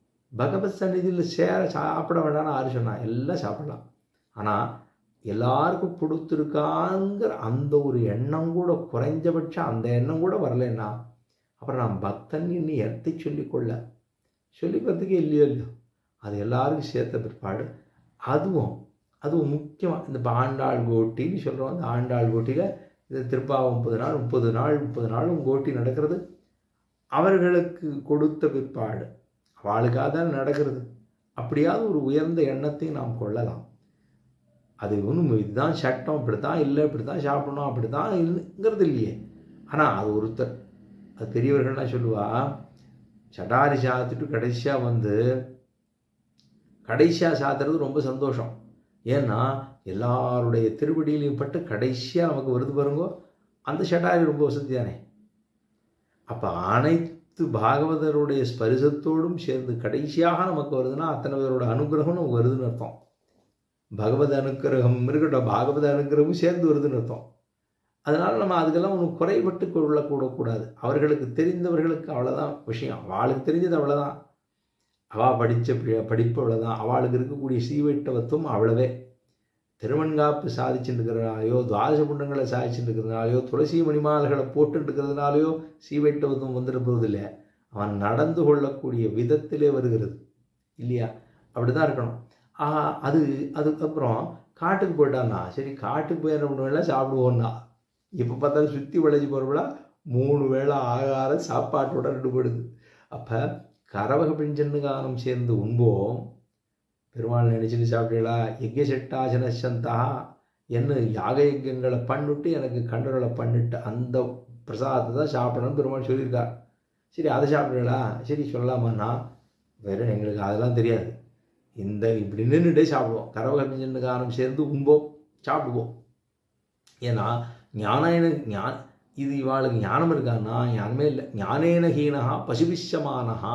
பகவத் சந்நிதியில் சேர சாப்பிட வேண்டாம்னு ஆறு சொன்னா எல்லாம் சாப்பிடலாம் ஆனால் எல்லாருக்கும் கொடுத்துருக்காங்கிற அந்த ஒரு எண்ணம் கூட குறைஞ்சபட்சம் அந்த எண்ணம் கூட வரலன்னா அப்புறம் நான் பக்தன் இன்னும் எத்தை சொல்லிக்கொள்ள சொல்லிக்கிறதுக்கே இல்லையோ இல்லையோ அது எல்லாருக்கும் சேர்த்த பிற்பாடு அதுவும் அதுவும் முக்கியமாக இந்த ஆண்டாள் கோட்டின்னு சொல்கிறோம் அந்த ஆண்டாள் கோட்டியில் இது திருப்பாவம் முப்பது நாள் முப்பது நாள் முப்பது நாளும் கோட்டி நடக்கிறது அவர்களுக்கு கொடுத்த பிற்பாடு அவளுக்காக தான் நடக்கிறது அப்படியாவது ஒரு உயர்ந்த எண்ணத்தை நாம் கொள்ளலாம் அது ஒன்றும் இதுதான் சட்டம் இப்படி தான் இல்லை இப்படி தான் சாப்பிடணும் அப்படி தான் இல்லைங்கிறது இல்லையே ஆனால் அது ஒருத்தர் அது பெரியவர்கள்லாம் சொல்லுவா சடாரி சாத்திட்டு கடைசியாக வந்து கடைசியாக சாத்துறது ரொம்ப சந்தோஷம் ஏன்னா எல்லாருடைய திருவடியிலையும் பட்டு கடைசியாக நமக்கு வருது பாருங்கோ அந்த ஷடாரி ரொம்ப வசதி தானே அப்போ அனைத்து பாகவதருடைய ஸ்பரிசத்தோடும் சேர்ந்து கடைசியாக நமக்கு வருதுன்னா அத்தனை பேரோட அனுகிரகம் நமக்கு வருதுன்னு அர்த்தம் பகவத அனுக்கிரகம் இருக்கட்டும் பாகவத அனுக்கிரகமும் சேர்ந்து வருதுன்னு அர்த்தம் அதனால் நம்ம அதுக்கெல்லாம் ஒன்றும் குறைபட்டு கொள்ளக்கூடக்கூடாது அவர்களுக்கு தெரிந்தவர்களுக்கு அவ்வளோதான் விஷயம் அவளுக்கு தெரிஞ்சது அவ்வளோதான் அவள் படித்த படிப்பு அவ்வளோதான் அவளுக்கு இருக்கக்கூடிய சீவைட்டவத்துவம் அவ்வளவே திருவன்காப்பு சாதிச்சுட்டுருக்கிறனாலையோ துவாதச புண்டங்களை சாதிச்சுட்டுருக்கிறதுனாலையோ துளசி மணிமாலைகளை போட்டுருக்கிறதுனாலையோ சீவைட்டவத்துவம் வந்துட்டு போவதில்லை அவன் நடந்து கொள்ளக்கூடிய விதத்திலே வருகிறது இல்லையா அப்படி தான் இருக்கணும் ஆஹா அது அதுக்கப்புறம் காட்டுக்கு போயிட்டான்னா சரி காட்டுக்கு போய் என்ன பண்ணுவேன் சாப்பிடுவோன்னா இப்போ பார்த்தாலும் சுற்றி விளைஞ்சி போகிறவளா மூணு வேளை ஆகார சாப்பாட்டோட ரெண்டு போயிடுது அப்போ கரவக பிஞ்சன்னு கானம் சேர்ந்து உண்போம் பெருமாள் நினச்சிட்டு சாப்பிட்டீங்களா யஜ்ய செட்டாசன சந்தா என்ன யாக யஜ்யங்களை பண்ணிட்டு எனக்கு கண்டரோலை பண்ணிட்டு அந்த பிரசாதத்தை தான் சாப்பிடணும்னு பெருமாள் சொல்லியிருக்கார் சரி அதை சாப்பிட்றீங்களா சரி சொல்லலாமாண்ணா வேறு எங்களுக்கு அதெல்லாம் தெரியாது இந்த இப்படி நின்றுட்டே சாப்பிடுவோம் கரவக பிஞ்சன்னு கானம் சேர்ந்து உண்போம் சாப்பிடுவோம் ஏன்னா ஞானேன ஞான் இது இவாளுக்கு ஞானம் இருக்கான்னா ஞானமே இல்லை ஞானேன ஹீனஹா பசுபிஷமானஹா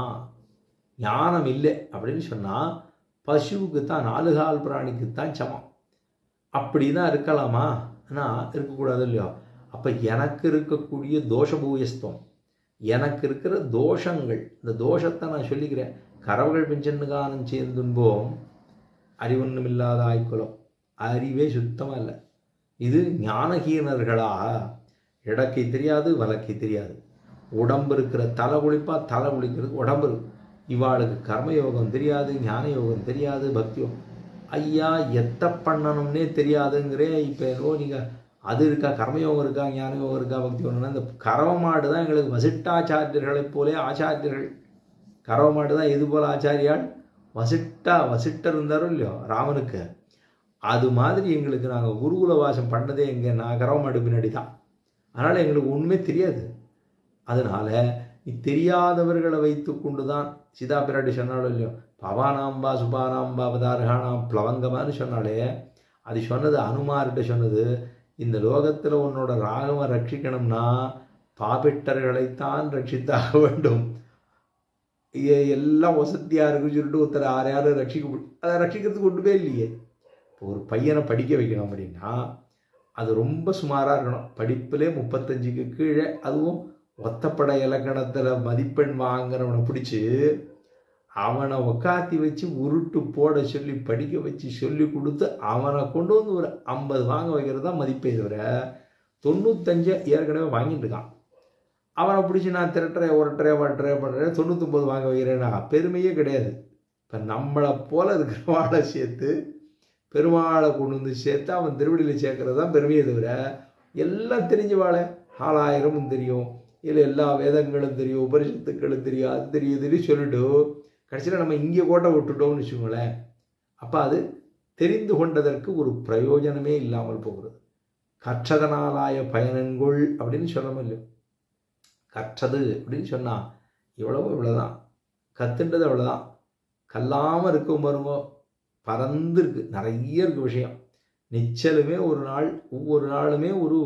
ஞானம் இல்லை அப்படின்னு சொன்னால் பசுவுக்கு தான் நாலு கால் பிராணிக்கு தான் சமம் அப்படி தான் இருக்கலாமா ஆனால் இருக்கக்கூடாது இல்லையோ அப்போ எனக்கு இருக்கக்கூடிய தோஷபூயஸ்தம் எனக்கு இருக்கிற தோஷங்கள் இந்த தோஷத்தை நான் சொல்லிக்கிறேன் கரவுகள் பிஞ்சன்னுகானம் சேர்ந்துன்போம் அறிவொன்றும் இல்லாத ஆய்க்குலம் அறிவே சுத்தமாக இல்லை இது ஞானஹீனர்களாக இடக்கை தெரியாது வழக்கை தெரியாது உடம்பு இருக்கிற தலை குளிப்பா தலை குளிக்கிறது உடம்பு இவாளுக்கு கர்மயோகம் தெரியாது ஞான யோகம் தெரியாது பக்தி யோகம் ஐயா எத்த பண்ணணும்னே தெரியாதுங்கிறே இப்போ ஏதோ நீங்கள் அது இருக்கா கர்மயோகம் இருக்கா ஞான யோகம் இருக்கா பக்தி யோகம்னா இந்த கறவ மாடு தான் எங்களுக்கு வசிட்டாச்சாரியர்களைப் போலே ஆச்சாரியர்கள் கறவ மாடு தான் எது போல் ஆச்சாரியால் வசிட்டா வசிட்டர் இருந்தாரோ இல்லையோ ராமனுக்கு அது மாதிரி எங்களுக்கு நாங்கள் குருகுல வாசம் பண்ணதே எங்கே நான் கறவ மாடு பின்னாடி தான் அதனால் எங்களுக்கு ஒன்றுமே தெரியாது அதனால் தெரியாதவர்களை வைத்து கொண்டு தான் சீதா பிராட்டி சொன்னாலும் இல்லையோ பவானாம்பா சுபானாம்பா அவதாரகானாம் பிளவங்கமான்னு சொன்னாலே அது சொன்னது அனுமார்கிட்ட சொன்னது இந்த லோகத்தில் உன்னோட ராகவ ரட்சிக்கணும்னா பாபிட்டர்களைத்தான் ரட்சித்தாக வேண்டும் எல்லாம் வசதியாக இருக்குன்னு சொல்லிட்டு ஒருத்தர் யார் யாரும் ரட்சிக்க அதை ரட்சிக்கிறதுக்கு ஒன்றுமே இல்லையே இப்போ ஒரு பையனை படிக்க வைக்கணும் அப்படின்னா அது ரொம்ப சுமாராக இருக்கணும் படிப்பிலே முப்பத்தஞ்சுக்கு கீழே அதுவும் ஒத்தப்படை இலக்கணத்தில் மதிப்பெண் வாங்குறவனை பிடிச்சி அவனை உக்காத்தி வச்சு உருட்டு போட சொல்லி படிக்க வச்சு சொல்லி கொடுத்து அவனை கொண்டு வந்து ஒரு ஐம்பது வாங்க வைக்கிறது தான் மதிப்பே தவிர தொண்ணூத்தஞ்சை ஏற்கனவே வாங்கிட்டு இருக்கான் அவனை பிடிச்சி நான் திரட்டுறேன் ஒருட்டுறேன் வட்டுறேன் பண்ணுறேன் தொண்ணூத்தொம்பது வாங்க வைக்கிறேன்னா பெருமையே கிடையாது இப்போ நம்மளை போல இருக்கிறவாளை சேர்த்து பெருமாளை கொண்டு வந்து சேர்த்து அவன் திருவடியில் சேர்க்கறது தான் பெருமையை தவிர எல்லாம் தெரிஞ்ச வாழை ஆளாயிரமும் தெரியும் இல்லை எல்லா வேதங்களும் தெரியும் உபரிஷத்துக்களும் தெரியும் அது தெரியும் தெரியும் சொல்லிட்டு கடைசியில் நம்ம இங்கே கோட்டை விட்டுட்டோம்னு வச்சுக்கோங்களேன் அப்போ அது தெரிந்து கொண்டதற்கு ஒரு பிரயோஜனமே இல்லாமல் போகிறது கற்றதனாலாய பயனன்கொள் அப்படின்னு சொல்ல முடியும் கற்றது அப்படின்னு சொன்னால் இவ்வளவோ இவ்வளோதான் கத்துன்றது அவ்வளோதான் கல்லாமல் இருக்கும் பாருங்க பறந்து இருக்கு நிறைய இருக்கு விஷயம் நிச்சலுமே ஒரு நாள் ஒவ்வொரு நாளுமே ஒரு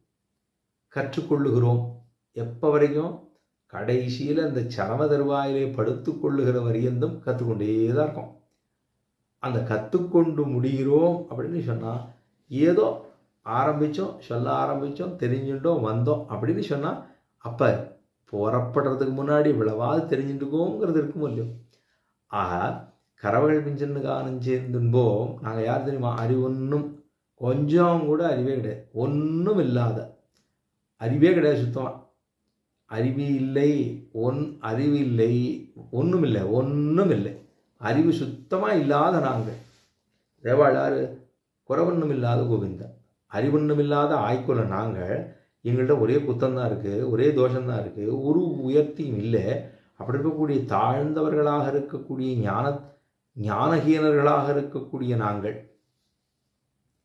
கற்றுக்கொள்ளுகிறோம் எப்போ வரைக்கும் கடைசியில் அந்த சரம தருவாயிலே படுத்து கொள்ளுகிற வரியந்தும் கற்றுக்கொண்டே தான் இருக்கும் அந்த கற்றுக்கொண்டு முடிகிறோம் அப்படின்னு சொன்னால் ஏதோ ஆரம்பித்தோம் சொல்ல ஆரம்பித்தோம் தெரிஞ்சுட்டோம் வந்தோம் அப்படின்னு சொன்னால் அப்போ புறப்படுறதுக்கு முன்னாடி இவ்வளவாது தெரிஞ்சுட்டுக்கோங்கிறது இருக்கும் இல்லையோ ஆக கரவகள் பிஞ்சன்னு காணும் சேர்ந்துன்போம் நாங்கள் யார் தெரியுமா அறிவொன்றும் கொஞ்சம் கூட அறிவே கிடையாது ஒன்றும் இல்லாத அறிவே கிடையாது சுத்தமாக அறிவு இல்லை ஒன் அறிவு இல்லை ஒன்றும் இல்லை ஒன்றும் இல்லை அறிவு சுத்தமாக இல்லாத நாங்கள் தேவாளார் குறவொன்றும் இல்லாத கோவிந்தன் அறிவொன்றும் இல்லாத ஆய்க்குள்ள நாங்கள் எங்கள்கிட்ட ஒரே குத்தம் தான் இருக்குது ஒரே தோஷம்தான் இருக்குது ஒரு உயர்த்தியும் இல்லை அப்படி இருக்கக்கூடிய தாழ்ந்தவர்களாக இருக்கக்கூடிய ஞான ஞானஹீனர்களாக இருக்கக்கூடிய நாங்கள்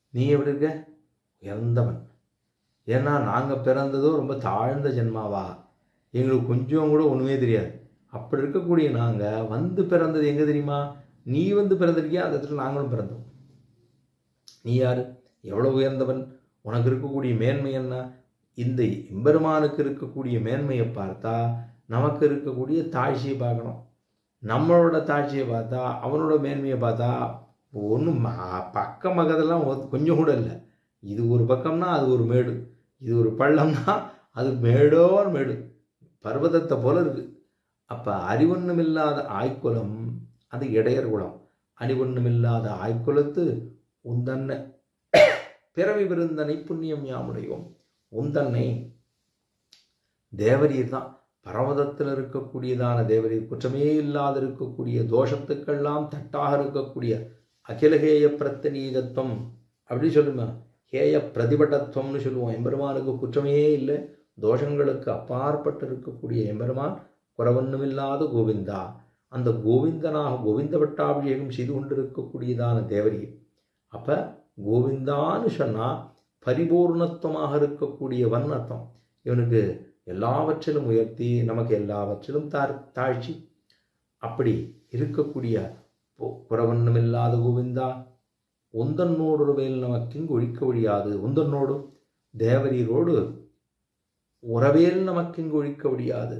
நீ எப்படி இருக்க உயர்ந்தவன் ஏன்னா நாங்கள் பிறந்ததோ ரொம்ப தாழ்ந்த ஜென்மாவா எங்களுக்கு கொஞ்சம் கூட ஒன்றுமே தெரியாது அப்படி இருக்கக்கூடிய நாங்கள் வந்து பிறந்தது எங்கே தெரியுமா நீ வந்து பிறந்திருக்கியா அந்த இடத்துல நாங்களும் பிறந்தோம் நீ யார் எவ்வளோ உயர்ந்தவன் உனக்கு இருக்கக்கூடிய மேன்மை என்ன இந்த எம்பெருமானுக்கு இருக்கக்கூடிய மேன்மையை பார்த்தா நமக்கு இருக்கக்கூடிய தாழ்ச்சியை பார்க்கணும் நம்மளோட தாழ்ச்சியை பார்த்தா அவனோட மேன்மையை பார்த்தா ஒன்றும் பக்கம் பக்கத்தெல்லாம் கொஞ்சம் கூட இல்லை இது ஒரு பக்கம்னா அது ஒரு மேடு இது ஒரு பள்ளம்னா அது மேடோர் மேடு பர்வதத்தை போல இருக்கு அப்போ அறிவொன்னுமில்லாத ஆய்க்குலம் அது இடையர் குலம் அறிவொன்னுமில்லாத ஆய்க்குலத்து உந்தன்னை பிறவி விருந்தனை புண்ணியம் யாமுடையோம் உந்தன்னை தேவரீர் தான் பர்வதத்தில் இருக்கக்கூடியதான தேவரீர் குற்றமே இல்லாத இருக்கக்கூடிய தோஷத்துக்கெல்லாம் தட்டாக இருக்கக்கூடிய அகிலகேய பிரத்தனீகத்துவம் அப்படி சொல்லுமா ஹேய பிரதிபட்டத்துவம்னு சொல்லுவோம் எம்பெருமானுக்கு குற்றமே இல்லை தோஷங்களுக்கு அப்பாற்பட்டு இருக்கக்கூடிய எம்பெருமான் குறவொன்னுமில்லாத கோவிந்தா அந்த கோவிந்தனாக கோவிந்த பட்டாபிஷேகம் செய்து கொண்டிருக்கக்கூடியதான தேவரி அப்போ கோவிந்தான்னு சொன்னால் பரிபூர்ணத்துவமாக இருக்கக்கூடியவன் அர்த்தம் இவனுக்கு எல்லாவற்றிலும் உயர்த்தி நமக்கு எல்லாவற்றிலும் தாழ் தாழ்ச்சி அப்படி இருக்கக்கூடிய குறவண்ணமில்லாத கோவிந்தா உந்தன்னோடு வேல் நமக்கு இங்கு ஒழிக்க முடியாது உந்தன்னோடு தேவரீரோடு உறவேல் நமக்கு இங்கு ஒழிக்க முடியாது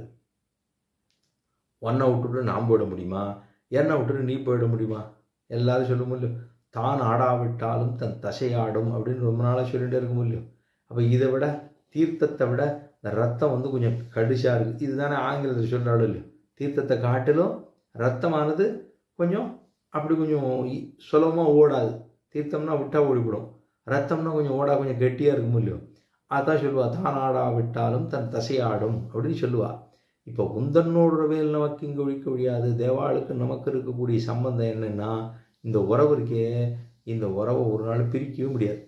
ஒன்னை விட்டுட்டு நாம் போயிட முடியுமா என்னை விட்டுட்டு நீ போயிட முடியுமா எல்லாரும் சொல்ல முடியும் தான் ஆடாவிட்டாலும் தன் தசையாடும் அப்படின்னு ரொம்ப நாளாக சொல்லிகிட்டே இருக்க முடியும் அப்போ இதை விட தீர்த்தத்தை விட இந்த ரத்தம் வந்து கொஞ்சம் கடிசாக இருக்குது இதுதானே ஆங்கிலத்தில் சொல்கிறாள் இல்லையோ தீர்த்தத்தை காட்டிலும் ரத்தமானது கொஞ்சம் அப்படி கொஞ்சம் சுலபமாக ஓடாது தீர்த்தம்னா விட்டால் ஓடிவிடும் ரத்தம்னா கொஞ்சம் ஓடா கொஞ்சம் கெட்டியாக இருக்கும் இல்லையோ அதான் சொல்லுவா தான் ஆடா விட்டாலும் தன் தசையாடும் அப்படின்னு சொல்லுவா இப்போ உந்தன்னோட வேல் நமக்கு இங்கே ஒழிக்க முடியாது தேவாளுக்கு நமக்கு இருக்கக்கூடிய சம்பந்தம் என்னென்னா இந்த உறவு இருக்கே இந்த உறவை ஒரு நாள் பிரிக்கவே முடியாது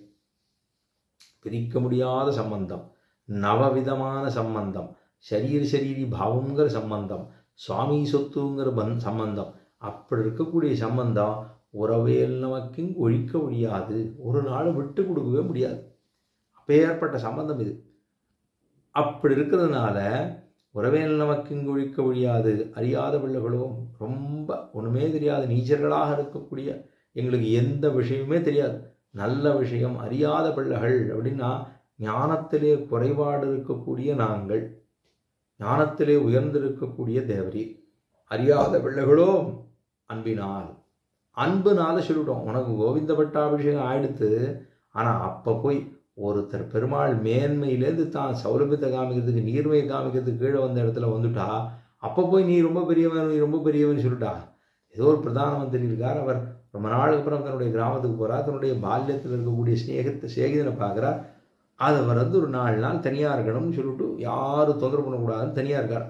பிரிக்க முடியாத சம்பந்தம் நவவிதமான சம்பந்தம் சரீர சரீரி பாவங்கிற சம்பந்தம் சுவாமி சொத்துங்கிற பந் சம்பந்தம் அப்படி இருக்கக்கூடிய சம்பந்தம் உறவேல் நமக்கு ஒழிக்க முடியாது ஒரு நாள் விட்டு கொடுக்கவே முடியாது அப்பேற்பட்ட சம்பந்தம் இது அப்படி இருக்கிறதுனால உறவேல் நமக்கு இங்கு ஒழிக்க முடியாது அறியாத பிள்ளைகளும் ரொம்ப ஒன்றுமே தெரியாத நீச்சர்களாக இருக்கக்கூடிய எங்களுக்கு எந்த விஷயமே தெரியாது நல்ல விஷயம் அறியாத பிள்ளைகள் அப்படின்னா ஞானத்திலே குறைபாடு இருக்கக்கூடிய நாங்கள் ஞானத்திலே உயர்ந்திருக்கக்கூடிய தேவரி அறியாத பிள்ளைகளோ அன்பினால் அன்புனால சொல்லிவிட்டோம் உனக்கு கோவிந்த பட்டாபிஷேகம் ஆயிடுத்து ஆனால் அப்போ போய் ஒருத்தர் பெருமாள் மேன்மையிலேருந்து தான் சௌலபியத்தை காமிக்கிறதுக்கு நீர்மையை காமிக்கிறதுக்கு கீழே வந்த இடத்துல வந்துட்டா அப்போ போய் நீ ரொம்ப பெரியவன் நீ ரொம்ப பெரியவன் சொல்லிட்டா ஏதோ ஒரு பிரதான மந்திரி இருக்கார் அவர் ரொம்ப நாளுக்கு அப்புறம் தன்னுடைய கிராமத்துக்கு போகிறார் தன்னுடைய பால்யத்தில் இருக்கக்கூடிய ஸ்நேகத்தை சேகிதனை பார்க்குறார் அது அவர் வந்து ஒரு நாலு நாள் தனியாக இருக்கணும்னு சொல்லிட்டு யாரும் தொந்தரவு பண்ணக்கூடாதுன்னு தனியாக இருக்கார்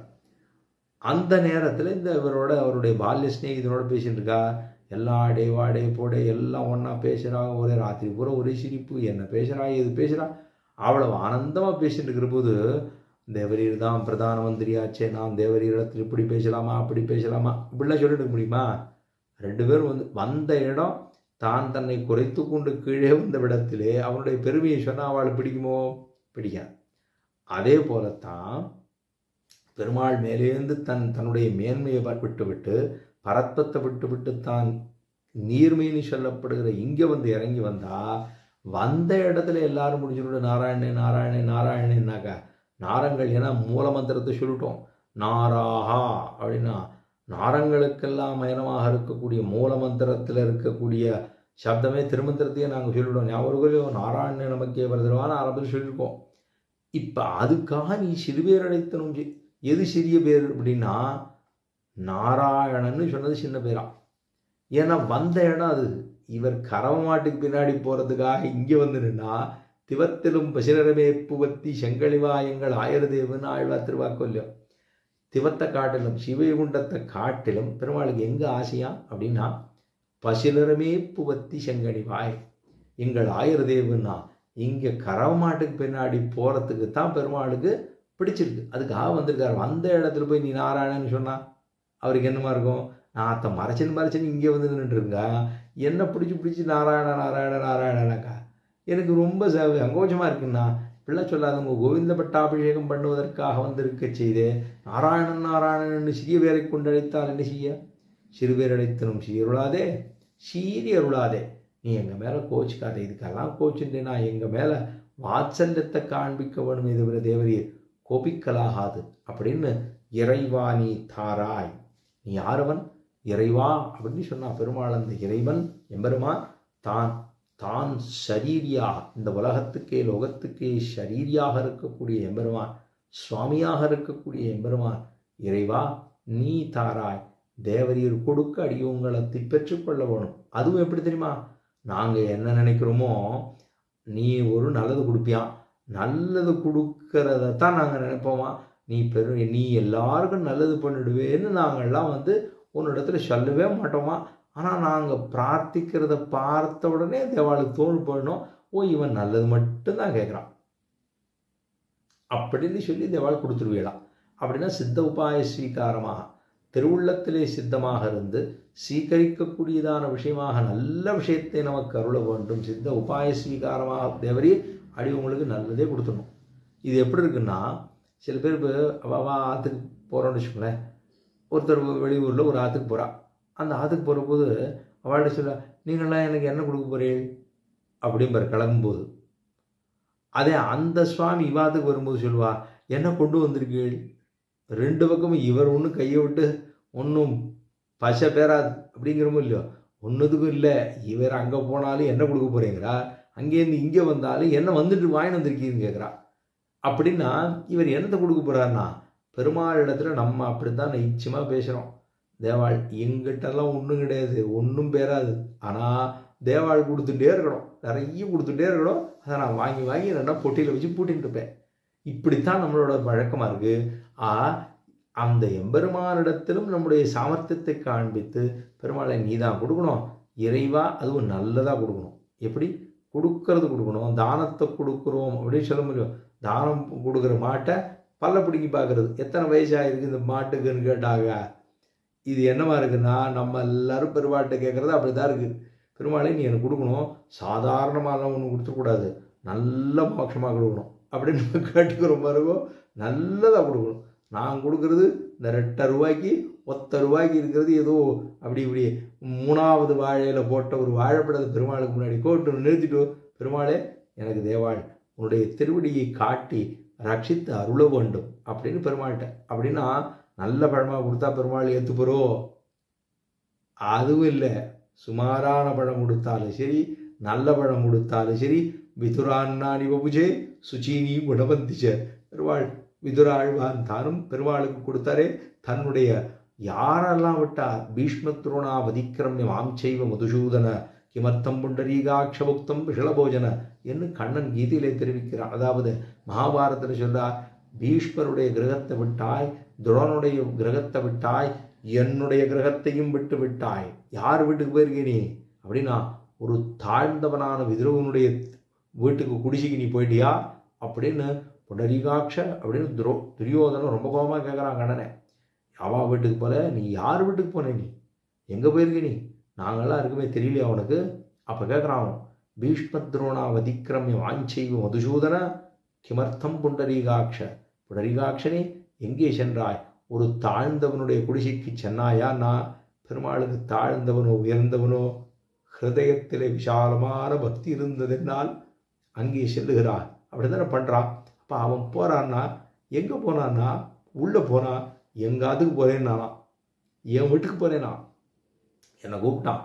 அந்த நேரத்தில் இந்த இவரோட அவருடைய பால்ய ஸ்நேகிதனோட பேசிட்டு இருக்கார் எல்லா டே வாடே போடே எல்லாம் ஒன்றா பேசுகிறாங்க ஒரே ராத்திரி பூரா ஒரே சிரிப்பு என்ன பேசுகிறா இது பேசுகிறா அவ்வளவு ஆனந்தமாக பேசிட்டு இருக்கிற போது தேவரீர் தான் பிரதான மந்திரியாச்சே நாம் தேவரீர் இடத்துல இப்படி பேசலாமா அப்படி பேசலாமா இப்படிலாம் சொல்லிட்டு முடியுமா ரெண்டு பேரும் வந்து வந்த இடம் தான் தன்னை குறைத்து கொண்டு கீழே வந்த விடத்திலே அவனுடைய பெருமையை சொன்னால் அவளை பிடிக்குமோ பிடிக்காது அதே போலத்தான் பெருமாள் மேலேந்து தன் தன்னுடைய மேன்மையை விட்டு விட்டு பரத்வத்தை விட்டு விட்டு தான் நீர்மைன்னு சொல்லப்படுகிற இங்கே வந்து இறங்கி வந்தா வந்த இடத்துல எல்லாரும் முடிச்சுட்டு நாராயணே நாராயணே நாராயணேன்னாக்கா நாரங்கள் ஏன்னா மூல மந்திரத்தை சொல்லிட்டோம் நாராஹா அப்படின்னா நாரங்களுக்கெல்லாம் மயனமாக இருக்கக்கூடிய மூல மந்திரத்தில் இருக்கக்கூடிய சப்தமே திருமந்திரத்தையே நாங்கள் சொல்லிவிடுவோம் ஞாபகம் நாராயண நமக்கே வருதுவான ஆரம்பத்தில் சொல்லியிருக்கோம் இப்போ அதுக்காக நீ சிறுபேர் அழைத்தனும் எது சிறிய பேர் அப்படின்னா நாராயணன்னு சொன்னது சின்ன பேரா ஏன்னா வந்த இடம் அது இவர் கரவ மாட்டுக்கு பின்னாடி போகிறதுக்காக இங்கே வந்து நின்னா திவத்திலும் பசிரமே புவத்தி செங்கலிவாயங்கள் ஆயிரதேவன் ஆழ்வா திருவாக்கொல்லியம் திவத்தை காட்டிலும் சிவகுண்டத்தை காட்டிலும் பெருமாளுக்கு எங்கே ஆசையா அப்படின்னா பசிலரமே புவத்தி செங்கனிவாய் எங்கள் ஆயிரதேவன்னா இங்கே கரவ மாட்டுக்கு பின்னாடி போகிறதுக்கு தான் பெருமாளுக்கு பிடிச்சிருக்கு அதுக்காக வந்திருக்காரு வந்த இடத்துல போய் நீ நாராயணன்னு சொன்னா அவருக்கு என்னமா இருக்கும் நான் அத்தை மறைச்சின்னு மறைச்சின்னு இங்கே வந்து நின்றுருங்க என்ன பிடிச்சி பிடிச்சி நாராயண நாராயண நாராயணனாக்கா எனக்கு ரொம்ப ச சங்கோச்சமாக இருக்குண்ணா இப்படிலாம் சொல்லாதவங்க கோவிந்த பட்டாபிஷேகம் பண்ணுவதற்காக வந்திருக்க செய்தே நாராயணன் நாராயணன் சிறிய பேரை கொண்டழைத்தால் என்ன செய்ய சிறுபேர் அழைத்தனும் சீருளாதே சீரி அருளாதே நீ எங்கள் மேலே கோச்சிக்காதே இதுக்கெல்லாம் கோச்சுட்டு நான் எங்கள் மேலே வாத்சல்யத்தை காண்பிக்க வேணும் இது தேவரீர் கோபிக்கலாகாது அப்படின்னு இறைவா நீ தாராய் நீ யாரவன் இறைவா அப்படின்னு சொன்னா பெருமாள் அந்த இறைவன் எம்பெருமான் தான் தான் ஷரீரியா இந்த உலகத்துக்கே லோகத்துக்கே ஷரீரியாக இருக்கக்கூடிய எம்பெருமான் சுவாமியாக இருக்கக்கூடிய எம்பெருமான் இறைவா நீ தாராய் தேவரீர் கொடுக்க அடியவங்களை பெற்றுக்கொள்ள வேணும் அதுவும் எப்படி தெரியுமா நாங்கள் என்ன நினைக்கிறோமோ நீ ஒரு நல்லது கொடுப்பியான் நல்லது கொடுக்கறத தான் நாங்கள் நினைப்போமா நீ பெரு நீ எல்லாருக்கும் நல்லது பண்ணிடுவேன்னு நாங்கள்லாம் வந்து உன்னிடத்துல சொல்லவே மாட்டோமா ஆனால் நாங்கள் பிரார்த்திக்கிறத பார்த்த உடனே தேவாளுக்கு தோணு போயிடணும் ஓ இவன் நல்லது மட்டும்தான் கேட்குறான் அப்படின்னு சொல்லி தேவாள் கொடுத்துருவீலாம் அப்படின்னா சித்த உபாய ஸ்வீகாரமாக திருவுள்ளத்திலே சித்தமாக இருந்து சீகரிக்கக்கூடியதான விஷயமாக நல்ல விஷயத்தை நமக்கு அருள வேண்டும் சித்த உபாய ஸ்வீகாரமாக தேவரே அடி உங்களுக்கு நல்லதே கொடுத்துடணும் இது எப்படி இருக்குன்னா சில பேர் இப்போ அவா ஆற்றுக்கு போகிறோன்னு வச்சுக்கோங்களேன் ஒருத்தர் வெளியூரில் ஒரு ஆற்றுக்கு போகிறா அந்த ஆற்றுக்கு போகிற போது அவள்கிட்ட சொல்ல நீங்களாம் எனக்கு என்ன கொடுக்க போகிறீள் அப்படிம்பார் கிளம்பும்போது அதே அந்த சுவாமி இவாத்துக்கு வரும்போது சொல்லுவா என்ன கொண்டு வந்திருக்கீள் ரெண்டு பக்கமும் இவர் ஒன்றும் கையை விட்டு ஒன்றும் பசை பேராது அப்படிங்கிறமோ இல்லையோ ஒன்றுத்துக்கும் இல்லை இவர் அங்கே போனாலும் என்ன கொடுக்க போகிறீங்களா அங்கேருந்து இங்கே வந்தாலும் என்ன வந்துட்டு வாங்கி வந்திருக்கீங்கன்னு கேட்குறா அப்படின்னா இவர் என்னத்தை கொடுக்க போகிறாருன்னா பெருமாள் இடத்துல நம்ம அப்படித்தான் நிச்சயமாக பேசுகிறோம் தேவாள் எங்கிட்டலாம் ஒன்றும் கிடையாது ஒன்றும் பேராது ஆனால் தேவாள் கொடுத்துட்டே இருக்கணும் நிறைய கொடுத்துட்டே இருக்கணும் அதை நான் வாங்கி வாங்கி ரெண்டா பொட்டியில் வச்சு பூட்டின்னு இருப்பேன் இப்படித்தான் நம்மளோட வழக்கமாக இருக்குது ஆ அந்த எம்பெருமானிடத்திலும் நம்முடைய சாமர்த்தியத்தை காண்பித்து பெருமாளை நீ தான் கொடுக்கணும் இறைவா அதுவும் நல்லதாக கொடுக்கணும் எப்படி கொடுக்கறது கொடுக்கணும் தானத்தை கொடுக்குறோம் அப்படின்னு சொல்ல முடியும் தானம் கொடுக்குற மாட்டை பல்ல பிடிங்கி பார்க்குறது எத்தனை வயசாக இருக்குது இந்த மாட்டுக்குன்னு கேட்டாங்க இது என்னவா இருக்குன்னா நம்ம எல்லாரும் பெருமாள்கிட்ட கேட்குறது அப்படி தான் இருக்குது பெருமாளை நீ எனக்கு கொடுக்கணும் சாதாரணமாலாம் ஒன்று கொடுத்துக்கூடாது நல்ல மோட்சமாக கொடுக்கணும் அப்படின்னு நம்ம கேட்டுக்கிறோம் பாருங்க நல்லதாக கொடுக்கணும் நான் கொடுக்குறது இந்த ரெட்டை ரூபாய்க்கு ஒத்த ரூபாய்க்கு இருக்கிறது ஏதோ அப்படி இப்படி மூணாவது வாழையில் போட்ட ஒரு வாழைப்படத்தை பெருமாளுக்கு முன்னாடி கோட்டு நிறுத்திட்டு பெருமாளே எனக்கு தேவாள் உன்னுடைய திருவடியை காட்டி ரட்சித்து அருள வேண்டும் அப்படின்னு பெருமாள்கிட்ட அப்படின்னா நல்ல பழமாக கொடுத்தா பெருமாள் ஏற்றுப்போரோ அதுவும் இல்லை சுமாரான பழம் கொடுத்தாலும் சரி நல்ல பழம் கொடுத்தாலும் சரி விதுரான்னானி வபுஜே சுச்சீனி குணவந்திச்ச பெருவாள் விதுராழ்வான் தானும் பெருவாளுக்கு கொடுத்தாரே தன்னுடைய யாரெல்லாம் விட்டார் பீஷ்ம துரோணா வதிக்கிரமியம் ஆம் செய்வ மதுசூதன கிமர்த்தம் புண்டரீகாட்சபுக்தம் விஷலபோஜன என்று கண்ணன் கீதையிலே தெரிவிக்கிறான் அதாவது மகாபாரதத்தில் சொல்றார் பீஷ்மருடைய கிரகத்தை விட்டாய் துரோனுடைய கிரகத்தை விட்டாய் என்னுடைய கிரகத்தையும் விட்டு விட்டாய் யார் வீட்டுக்கு போயிருக்க நீ அப்படின்னா ஒரு தாழ்ந்தவனான விதுரவனுடைய வீட்டுக்கு குடிசைக்கு நீ போயிட்டியா அப்படின்னு புண்டரீகாட்ச அப்படின்னு துரோ துரியோதனம் ரொம்ப கோபமாக கேட்குறான் கண்ணனை அவா வீட்டுக்கு போல நீ யார் வீட்டுக்கு போன நீ எங்கே போயிருக்க நீ நாங்களாம் இருக்குமே தெரியலையா அவனுக்கு அப்போ கேட்குறான் அவன் பீஷ்ம துரோணா வதிக்கிரமிய வாஞ்செய்வ மதுசூதன கிமர்த்தம் புண்டரீகாட்ச புண்டரீகாட்சனே எங்கே சென்றாய் ஒரு தாழ்ந்தவனுடைய குடிசைக்கு சென்னாயா நான் பெருமாளுக்கு தாழ்ந்தவனோ உயர்ந்தவனோ ஹிருதயத்திலே விசாலமான பக்தி இருந்ததென்னால் அங்கே செல்லுகிறான் அப்படி தானே பண்ணுறான் அப்போ அவன் போகிறான்னா எங்கே போனான்னா உள்ளே போனான் எங்கள் அதுக்கு போகிறேன்னாலாம் என் வீட்டுக்கு போகிறேனா என்னை கூப்பிட்டான்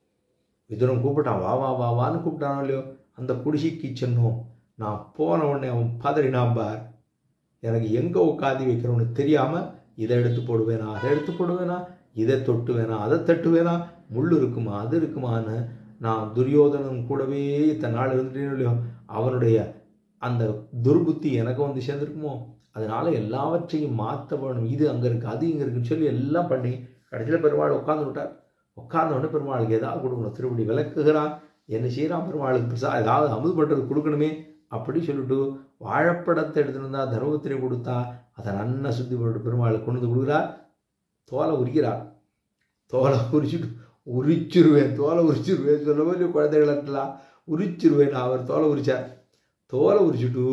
விதுரம் கூப்பிட்டான் வா வா வா வான்னு கூப்பிட்டானோ இல்லையோ அந்த குடிசைக்கு சென்னோம் நான் போன உடனே அவன் பதறினான் பார் எனக்கு எங்கே உட்காந்து வைக்கிறோன்னு தெரியாமல் இதை எடுத்து போடுவேனா அதை எடுத்து போடுவேனா இதை தொட்டுவேனா அதை தட்டுவேனா முள் இருக்குமா அது இருக்குமான்னு நான் துரியோதனன் கூடவே இத்தனை நாள் இருந்துட்டேன்னு இல்லையோ அவனுடைய அந்த துர்புத்தி எனக்கு வந்து சேர்ந்துருக்குமோ அதனால எல்லாவற்றையும் மாற்ற வேணும் இது அங்கே இருக்குது அது இங்கே இருக்குன்னு சொல்லி எல்லாம் பண்ணி கடைசியில் பெருமாள் உட்காந்து விட்டார் உட்கார்ந்த உடனே பெருமாளுக்கு ஏதாவது கொடுக்கணும் திருப்படி விளக்குகிறான் என்ன செய்யறான் பெருமாளுக்கு பிரசா ஏதாவது அமுது பண்ணுறது கொடுக்கணுமே அப்படி சொல்லிட்டு வாழைப்படத்தை எடுத்துட்டு வந்தா தர்மபத்திரி கொடுத்தா அதை நன்னா சுத்தி போட்டு பெருமாளுக்கு கொண்டு வந்து கொடுக்குறா தோலை உரிக்கிறார் தோலை உரிச்சுட்டு உரிச்சிருவேன் தோலை உரிச்சிருவேன் சொல்ல போது குழந்தைகளெல்லாம் உரிச்சிருவேன் அவர் தோலை உரிச்சார் தோலை உரிச்சுட்டு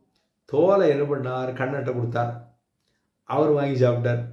தோலை என்ன பண்ணார் கண்ணட்டை கொடுத்தார் அவர் வாங்கி சாப்பிட்டார்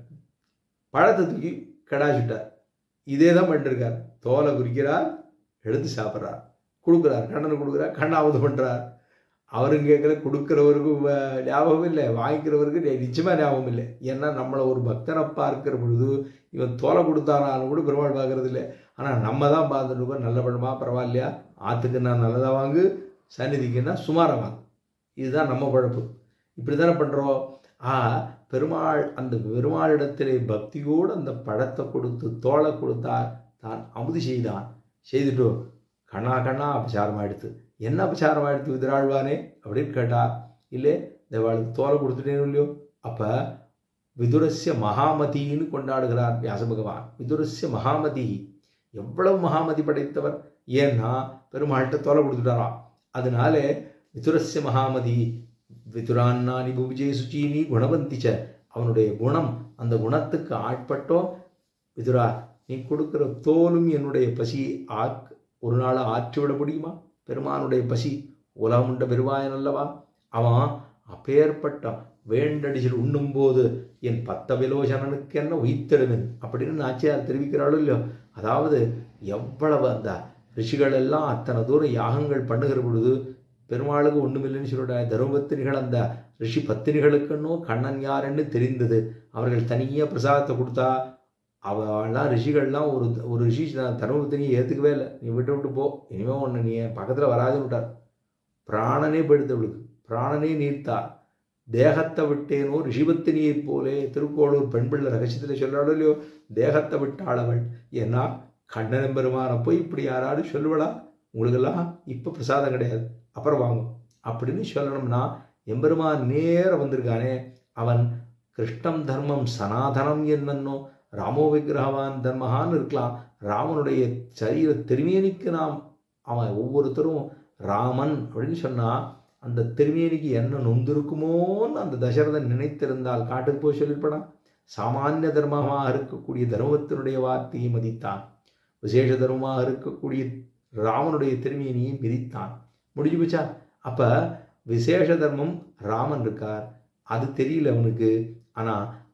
பழத்தை தூக்கி கடாச்சிட்டார் இதே தான் பண்ணிருக்கார் தோலை குறிக்கிறார் எடுத்து சாப்பிட்றார் கொடுக்குறார் கண்ணனை கொடுக்குறார் கண்ணாவது பண்ணுறார் அவரும் கேட்கல கொடுக்குறவருக்கு வ- ஞாபகம் இல்லை வாங்கிக்கிறவருக்கு நி- நிச்சயமா ஞாபகம் இல்லை ஏன்னா நம்மளை ஒரு பக்தனை பார்க்கிற பொழுது இவன் தோலை கொடுத்தானாலும் கூட பெருமாள் பார்க்கறது இல்லை ஆனால் நம்ம தான் பார்த்துட்டு இருக்கோம் நல்ல பழமா பரவாயில்லையா ஆற்றுக்குன்னா நல்லதாக வாங்கு சந்நிதிக்குன்னா சுமாராக வாங்கு இதுதான் நம்ம பழப்பு இப்படி தானே பண்ணுறோம் ஆ பெருமாள் அந்த பெருமாளிடத்திலே பக்தியோடு அந்த பழத்தை கொடுத்து தோலை கொடுத்தார் தான் அமுது செய்தான் செய்துட்டு கண்ணா கண்ணா அபச்சாரம் ஆயிடுத்து என்ன அபச்சாரம் ஆயிடுத்து விதிராழ்வானே அப்படின்னு கேட்டா இல்லை தேவாளுக்கு தோலை கொடுத்துட்டேன்னு இல்லையோ அப்போ விதுரஸ்ய மகாமதின்னு கொண்டாடுகிறார் வியாச பகவான் விதுரஸ்ய மகாமதி எவ்வளவு மகாமதி படைத்தவர் ஏன்னா பெருமாள்கிட்ட தோலை கொடுத்துட்டாராம் அதனால விதுரஸ்ய மகாமதி விதுரான்னானி பூஜே சுச்சீனி குணவந்திச்ச அவனுடைய குணம் அந்த குணத்துக்கு ஆட்பட்டோம் விதுரா நீ கொடுக்கிற தோலும் என்னுடைய பசியை ஆக் ஒரு நாள் ஆற்றிவிட முடியுமா பெருமானுடைய பசி உலகமுண்ட பெருவாயன் அல்லவா அவன் அப்பேற்பட்ட வேண்டடிச்சில் உண்ணும்போது என் பத்த விலோசனனுக்கு என்ன உயிர்த்தெழுவன் அப்படின்னு நாச்சியார் தெரிவிக்கிறாளோ இல்லையோ அதாவது எவ்வளவு அந்த ரிஷிகள் எல்லாம் அத்தனை தூரம் யாகங்கள் பண்ணுகிற பொழுது பெருமாளுக்கு ஒண்ணுமில்லைன்னு சொல்லிட தருமபத்தினிகள் அந்த ரிஷி பத்தினிகளுக்குன்னோ கண்ணன் யாருன்னு தெரிந்தது அவர்கள் தனியாக பிரசாதத்தை கொடுத்தா அவெல்லாம் ரிஷிகள்லாம் ஒரு ஒரு ரிஷி தர்மபத்தினியை ஏற்றுக்கவே இல்லை நீ விட்டு விட்டு போ இனிமேல் ஒன்று நீ என் பக்கத்தில் வராதுன்னு விட்டார் பிராணனே படுத்து அவளுக்கு பிராணனே நீர்த்தா தேகத்தை விட்டேனோ ரிஷிபத்தினியைப் போலே திருக்கோளூர் பெண் பிள்ளை ரகசியத்தில் சொல்றாளோ இல்லையோ தேகத்தை விட்டாள் அவள் ஏன்னா கண்ணனம் பெருமானை போய் இப்படி யாராவது சொல்லுவடா உங்களுக்கெல்லாம் இப்போ பிரசாதம் கிடையாது அப்புறம் வாங்கும் அப்படின்னு சொல்லணும்னா எம்பெருமான் நேர வந்திருக்கானே அவன் கிருஷ்ணம் தர்மம் சனாதனம் என்னன்னோ ராமோ விக்கிரகவான் தர்மஹான்னு இருக்கலாம் ராமனுடைய சரீர திருமேனிக்கு நாம் அவன் ஒவ்வொருத்தரும் ராமன் அப்படின்னு சொன்னா அந்த திருமேனிக்கு என்ன நொந்திருக்குமோன்னு அந்த தசரதன் நினைத்திருந்தால் காட்டுக்கு போய் சொல்லியிருப்படா சாமானிய தர்மமாக இருக்கக்கூடிய தர்மத்தினுடைய வார்த்தையை மதித்தான் விசேஷ தர்மமாக இருக்கக்கூடிய ராமனுடைய திருமேனியை மிதித்தான் முடிஞ்சு போச்சா அப்ப விசேஷ தர்மம் ராமன் இருக்கார் அது தெரியல அவனுக்கு ஆனா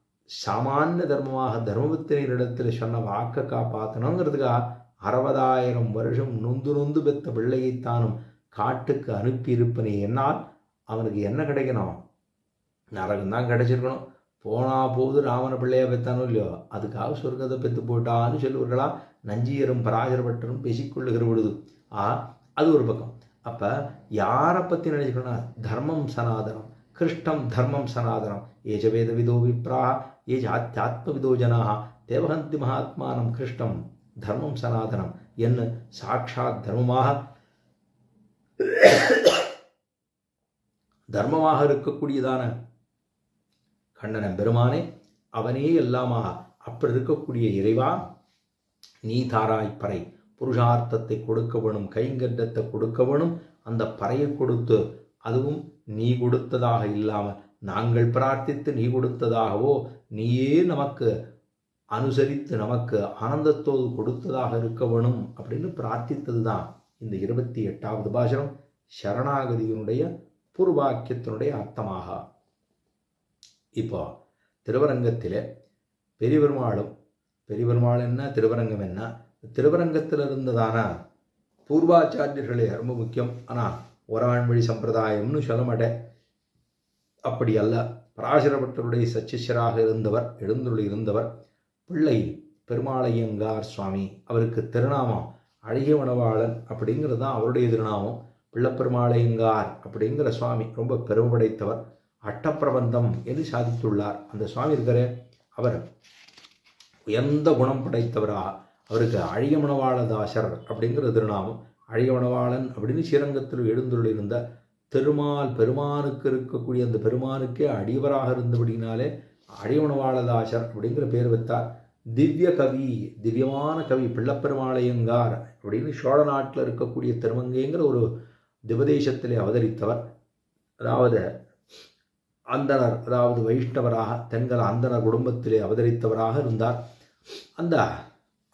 சாமானிய தர்மமாக தர்மபத்தினரிடத்தில் சொன்ன வாக்கை காப்பாற்றணுங்கிறதுக்காக அறுபதாயிரம் வருஷம் நொந்து நொந்து பெத்த பிள்ளையைத்தானும் காட்டுக்கு அனுப்பியிருப்பனே என்னால் அவனுக்கு என்ன கிடைக்கணும் நரகம் தான் கிடைச்சிருக்கணும் போனா போது ராமன பிள்ளைய பெத்தானோ இல்லையோ அதுக்காக சொர்க்கத்தை பெத்து போட்டான்னு சொல்லுவார்களா நஞ்சியரும் பராசரப்பட்டரும் பேசிக்கொள்ளுகிற பொழுது ஆ அது ஒரு பக்கம் அப்ப யாரை பத்தி நினைச்சுக்கணும் தர்மம் சனாதனம் கிருஷ்ணம் தர்மம் சனாதனம் ஏஜ வேத விதோ விப்ரா ஏஜ ஆத்தியாத்ம விதோ ஜனாக தேவகந்தி மகாத்மானம் கிருஷ்ணம் தர்மம் சனாதனம் என்ன சாட்சாத் தர்மமாக தர்மமாக இருக்கக்கூடியதான கண்ணனன் பெருமானே அவனே எல்லாமாக அப்படி இருக்கக்கூடிய இறைவா நீ தாராய் பறை புருஷார்த்தத்தை கொடுக்க வேணும் கைங்கற்றத்தை கொடுக்க வேணும் அந்த பறையை கொடுத்து அதுவும் நீ கொடுத்ததாக இல்லாமல் நாங்கள் பிரார்த்தித்து நீ கொடுத்ததாகவோ நீயே நமக்கு அனுசரித்து நமக்கு ஆனந்தத்தோடு கொடுத்ததாக இருக்க வேணும் அப்படின்னு பிரார்த்தித்தது தான் இந்த இருபத்தி எட்டாவது பாசனம் சரணாகதியினுடைய பூர்வாக்கியத்தினுடைய அர்த்தமாக இப்போ திருவரங்கத்தில் பெரியபெருமாளும் பெரியபெருமாள் என்ன திருவரங்கம் என்ன திருவரங்கத்தில் இருந்ததான பூர்வாச்சாரியர்களே ரொம்ப முக்கியம் ஆனால் ஒராண்மொழி சம்பிரதாயம்னு சொல்ல மாட்டேன் அப்படி அல்ல பராசரப்பட்டருடைய சச்சிஷராக இருந்தவர் எழுந்துள்ள இருந்தவர் பிள்ளை பெருமாளையங்கார் சுவாமி அவருக்கு திருநாமம் அழகிய மணவாளன் அப்படிங்கிறது தான் அவருடைய திருநாமம் பிள்ளப்பெருமாளையங்கார் அப்படிங்கிற சுவாமி ரொம்ப பெருமைப்படைத்தவர் அட்டப்பிரபந்தம் என்று சாதித்துள்ளார் அந்த சுவாமி இருக்கிற அவர் உயர்ந்த குணம் படைத்தவரா அவருக்கு அழிய மணவாளதாசர் அப்படிங்கிற திருநாமம் அழிய மணவாளன் அப்படின்னு ஸ்ரீரங்கத்தில் எழுந்துள்ளிருந்த திருமால் பெருமானுக்கு இருக்கக்கூடிய அந்த பெருமானுக்கே அடியவராக இருந்தபடினாலே அழியமணவாளதாசர் அப்படிங்கிற பேர் வைத்தார் திவ்ய கவி திவ்யமான கவி பிள்ளப்பெருமாளையங்கார் அப்படின்னு சோழ நாட்டில் இருக்கக்கூடிய திருமங்கைங்கிற ஒரு திவதேசத்திலே அவதரித்தவர் அதாவது அந்தனர் அதாவது வைஷ்ணவராக தென்கல அந்தனர் குடும்பத்திலே அவதரித்தவராக இருந்தார் அந்த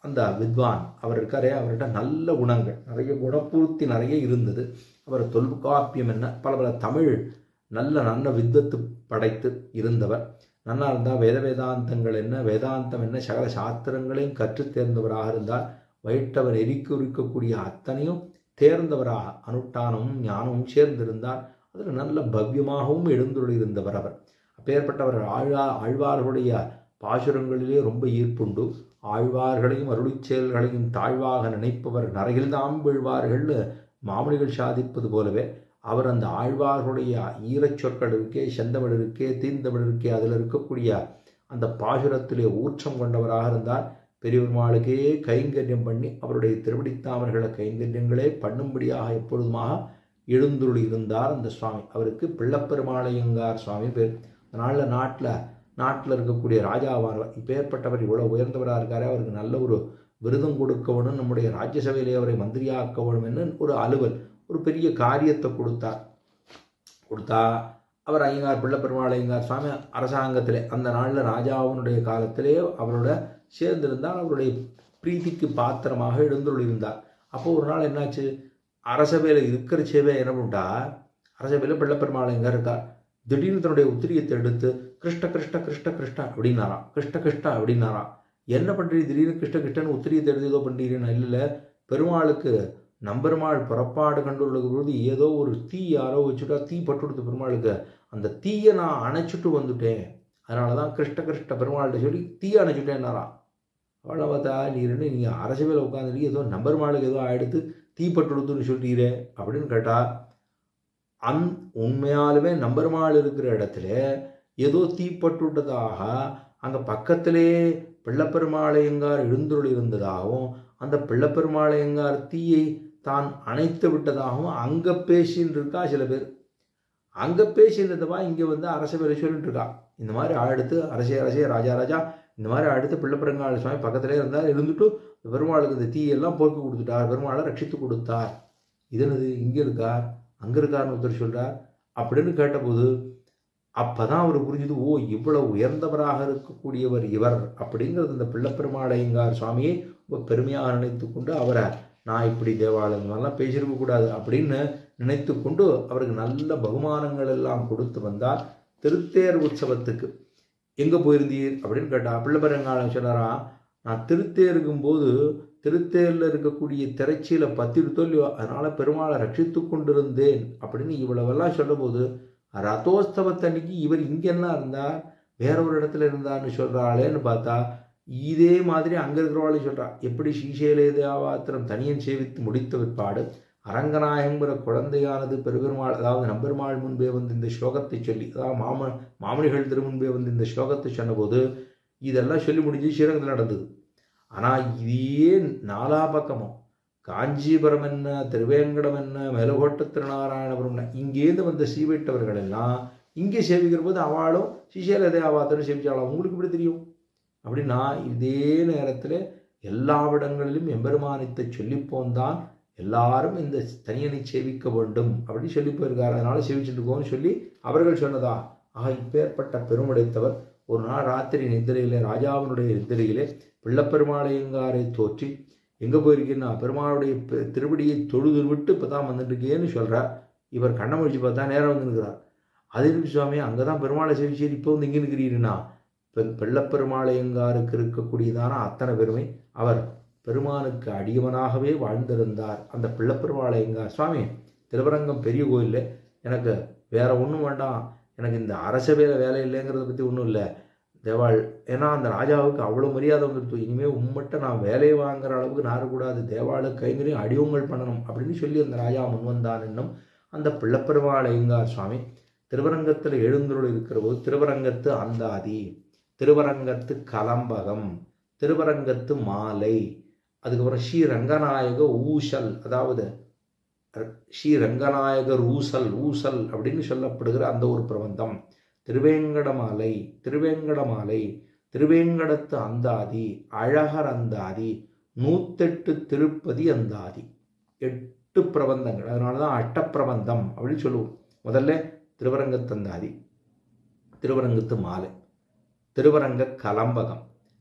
அந்த வித்வான் அவர் இருக்காரே அவர்கிட்ட நல்ல குணங்கள் நிறைய குணப்பூர்த்தி நிறைய இருந்தது அவர் தொல்காப்பியம் என்ன பல பல தமிழ் நல்ல நல்ல வித்வத்து படைத்து இருந்தவர் நன்னா இருந்தால் வேத வேதாந்தங்கள் என்ன வேதாந்தம் என்ன சகல சாஸ்திரங்களையும் கற்றுத் தேர்ந்தவராக இருந்தால் வயிற்றவர் எரிக்கு இருக்கக்கூடிய அத்தனையும் தேர்ந்தவராக அனுஷ்டானமும் ஞானமும் சேர்ந்திருந்தால் அதில் நல்ல பவ்யமாகவும் எழுந்துள்ளிருந்தவர் அவர் அப்பேற்பட்டவர் ஆழ்வா ஆழ்வார்களுடைய பாசுரங்களிலே ரொம்ப ஈர்ப்புண்டு ஆழ்வார்களையும் அருளிச் செயல்களையும் தாழ்வாக நினைப்பவர் நரையில்தாம் வீழ்வார்கள்னு மாமனிகள் சாதிப்பது போலவே அவர் அந்த ஆழ்வார்களுடைய ஈரச் சொற்கள் இருக்கே செந்தமிழ் இருக்கே தீர்ந்தமிழ் இருக்கே அதில் இருக்கக்கூடிய அந்த பாசுரத்திலே ஊற்றம் கொண்டவராக இருந்தால் பெரியவருமாளுக்கே கைங்கரியம் பண்ணி அவருடைய திருவடித்தாமர்களை கைங்கரியங்களே பண்ணும்படியாக எப்பொழுதுமாக எழுந்துருளி இருந்தார் அந்த சுவாமி அவருக்கு பிள்ளப்பெருமாளையங்கார் சுவாமி பேர் அதனால் நாட்டில் நாட்டில் இருக்கக்கூடிய ராஜாவானவர் இப்பேற்பட்டவர் இவ்வளோ உயர்ந்தவராக இருக்காரே அவருக்கு நல்ல ஒரு விருதம் கொடுக்க வேணும் நம்முடைய ராஜ்யசபையிலே அவரை மந்திரியாக்க வேணும் என்று ஒரு அலுவல் ஒரு பெரிய காரியத்தை கொடுத்தார் கொடுத்தா அவர் ஐயங்கார் பிள்ளைப்பெருமாள் ஐயங்கார் சுவாமி அரசாங்கத்திலே அந்த நாளில் ராஜாவினுடைய காலத்திலே அவரோட சேர்ந்திருந்தால் அவருடைய பிரீத்திக்கு பாத்திரமாக எழுந்துள்ளிருந்தார் அப்போ ஒரு நாள் என்னாச்சு அரசபையில் இருக்கிற சேவை என்ன பண்ணிட்டா அரசபையில் பிள்ளைப்பெருமாள் எங்கே இருக்கார் திடீர்னு தன்னுடைய உத்திரியத்தை எடுத்து கிருஷ்ண கிருஷ்ண கிருஷ்ண கிருஷ்ண அப்படின்னாராம் கிருஷ்ண கிருஷ்ண அப்படின்னாராம் என்ன பண்ணுறீங்க திடீர்னு கிருஷ்ண கிருஷ்ணன் உத்திரியத்தை எடுத்து ஏதோ பண்ணுறீங்கன்னு இல்லை பெருமாளுக்கு நம்பெருமாள் புறப்பாடு கண்டுள்ள போது ஏதோ ஒரு தீ யாரோ வச்சுட்டா தீ பட்டு கொடுத்த பெருமாளுக்கு அந்த தீயை நான் அணைச்சிட்டு வந்துட்டேன் அதனால தான் கிருஷ்ண கிருஷ்ண பெருமாள்கிட்ட சொல்லி தீயை அணைச்சிட்டேன்னாராம் அவளை பார்த்தா நீ ரெண்டு நீங்கள் அரசவையில் உட்காந்துட்டு ஏதோ நம்பெருமாளுக்கு ஏதோ ஆயிடுத்து தீ பட்டு கொடுத்துன்னு சொல்கிறீரே அப்படின்னு கேட்டால் அந் உண்மையாலுமே நம்பெருமாள் இருக்கிற இடத்துல ஏதோ தீப்பட்டுட்டதாக அங்கே பக்கத்திலே பிள்ளைப்பெருமாளையங்கார் எழுந்துருள் இருந்ததாகவும் அந்த பிள்ளைப்பெருமாளையங்கார் தீயை தான் அணைத்து விட்டதாகவும் அங்கே பேசின்னு இருக்கா சில பேர் அங்கே பேசினதுவா இங்கே வந்து அரசவையில் சொல்லிட்டு இருக்கா இந்த மாதிரி அடுத்து அரசே அரசே ராஜா ராஜா இந்த மாதிரி அடுத்து பிள்ளைப்பெருங்கால சுவாமி பக்கத்திலே இருந்தால் இருந்துட்டு பெருமாளுக்கு இந்த தீயெல்லாம் போக்கி கொடுத்துட்டார் பெருமாளை ரட்சித்து கொடுத்தார் இது என்னது இங்கே இருக்கார் அங்கே இருக்கார்னு ஒருத்தர் சொல்கிறார் அப்படின்னு கேட்டபோது அப்போ தான் அவர் புரிஞ்சுது ஓ இவ்வளவு உயர்ந்தவராக இருக்கக்கூடியவர் இவர் அப்படிங்கிறது இந்த பிள்ளைப்பெருமாளையங்கார் சுவாமியை ரொம்ப பெருமையாக நினைத்து கொண்டு அவரை நான் இப்படி தேவாலயம் மாதிரிலாம் பேசியிருக்க கூடாது அப்படின்னு நினைத்து கொண்டு அவருக்கு நல்ல பகுமானங்கள் எல்லாம் கொடுத்து வந்தார் திருத்தேர் உற்சவத்துக்கு எங்கே போயிருந்தீர் அப்படின்னு கேட்டா பிள்ளைப்பெருங்காலம் சொன்னாரா நான் திருத்தேருக்கும் போது திருத்தேரில் இருக்கக்கூடிய திரைச்சியில பத்திருத்தோ இல்லையோ அதனால பெருமாளை ரட்சித்து கொண்டிருந்தேன் அப்படின்னு இவ்வளவெல்லாம் சொல்லும்போது ரதோத்சவத்தன்னைக்கு இவர் இங்கெல்லாம் இருந்தார் வேற ஒரு இடத்துல இருந்தார்னு சொல்கிறாளேன்னு பார்த்தா இதே மாதிரி அங்கே இருக்கிறவாளையும் சொல்கிறா எப்படி ஸ்ரீசைலே தேவாத்திரம் தனியன் சேவித்து முடித்த பிற்பாடு அரங்கநாயகங்கிற குழந்தையானது பெருபெருமாள் அதாவது நம்பெருமாள் முன்பே வந்து இந்த ஸ்லோகத்தை சொல்லி அதாவது மாம மாமனிகள் திருமுன்பே வந்து இந்த ஸ்லோகத்தை சொன்னபோது இதெல்லாம் சொல்லி முடிஞ்சு ஸ்ரீரங்கத்தில் நடந்தது ஆனால் இதே நாலா பக்கமும் காஞ்சிபுரம் என்ன திருவேங்கடம் என்ன மேலகோட்ட திருநாராயணபுரம் என்ன இங்கேருந்து வந்த சீவிட்டவர்கள் எல்லாம் இங்கே சேவிக்கிற போது அவளும் ஸ்ரீசைல தேவாத்திரம் சேவிச்சாலும் உங்களுக்கு இப்படி தெரியும் அப்படின்னா இதே நேரத்தில் எல்லா இடங்களிலும் எம்பெருமானித்தை சொல்லிப்போந்தான் எல்லாரும் இந்த தனியனை சேவிக்க வேண்டும் அப்படின்னு சொல்லி போயிருக்காரு அதனால சேவிச்சுட்டு இருக்கோம்னு சொல்லி அவர்கள் சொன்னதா ஆக இப்பேற்பட்ட பெருமுடைத்தவர் ஒரு நாள் ராத்திரி நித்திரையிலே ராஜாவினுடைய நித்திரையிலே பிள்ளைப்பெருமாளையங்காரை தோற்றி எங்கே போயிருக்கீங்கன்னா பெருமாளுடைய திருவடியை தொழுது விட்டு இப்போ தான் வந்துட்டுருக்கேன்னு சொல்கிறார் இவர் கண்ணை முடிச்சு பார்த்தா நேரம் வந்து நிற்கிறார் அது இருக்கு சுவாமி அங்கே தான் பெருமாளை சேவிச்சேரி இப்போ வந்து இங்கே நிற்கிறீருன்னா பெண் பிள்ளைப்பெருமாளையங்காருக்கு இருக்கக்கூடியதான அத்தனை பெருமை அவர் பெருமானுக்கு அடியவனாகவே வாழ்ந்திருந்தார் அந்த பிள்ளைப்பெருமாளையங்கார் சுவாமி திருவரங்கம் பெரிய கோயிலில் எனக்கு வேற ஒன்றும் வேண்டாம் எனக்கு இந்த அரச வேலை வேலை இல்லைங்கிறத பற்றி ஒன்றும் இல்லை தேவாள் ஏன்னா அந்த ராஜாவுக்கு அவ்வளோ மரியாதை வந்துடுத்து இனிமேல் உம்மட்ட நான் வேலையை வாங்குற அளவுக்கு நாரக்கூடாது தேவாளுக்கு கைங்கரையும் அடிவங்கள் பண்ணணும் அப்படின்னு சொல்லி அந்த ராஜா முன்வந்தான் என்னும் அந்த பிள்ளைப்பெருமாள் ஐயங்கார் சுவாமி திருவரங்கத்தில் எழுந்துருள் இருக்கிற போது திருவரங்கத்து அந்தாதி திருவரங்கத்து கலம்பகம் திருவரங்கத்து மாலை அதுக்கப்புறம் ஸ்ரீ ரங்கநாயக ஊசல் அதாவது ஸ்ரீ ரங்கநாயகர் ஊசல் ஊசல் அப்படின்னு சொல்லப்படுகிற அந்த ஒரு பிரபந்தம் திருவேங்கடமாலை திருவேங்கடமாலை திருவேங்கடத்து அந்தாதி அழகர் அந்தாதி நூத்தெட்டு திருப்பதி அந்தாதி எட்டு பிரபந்தங்கள் அதனால தான் அட்டப்பிரபந்தம் அப்படின்னு சொல்லுவோம் முதல்ல திருவரங்கத்து அந்தாதி திருவரங்கத்து மாலை திருவரங்க கலம்பகம்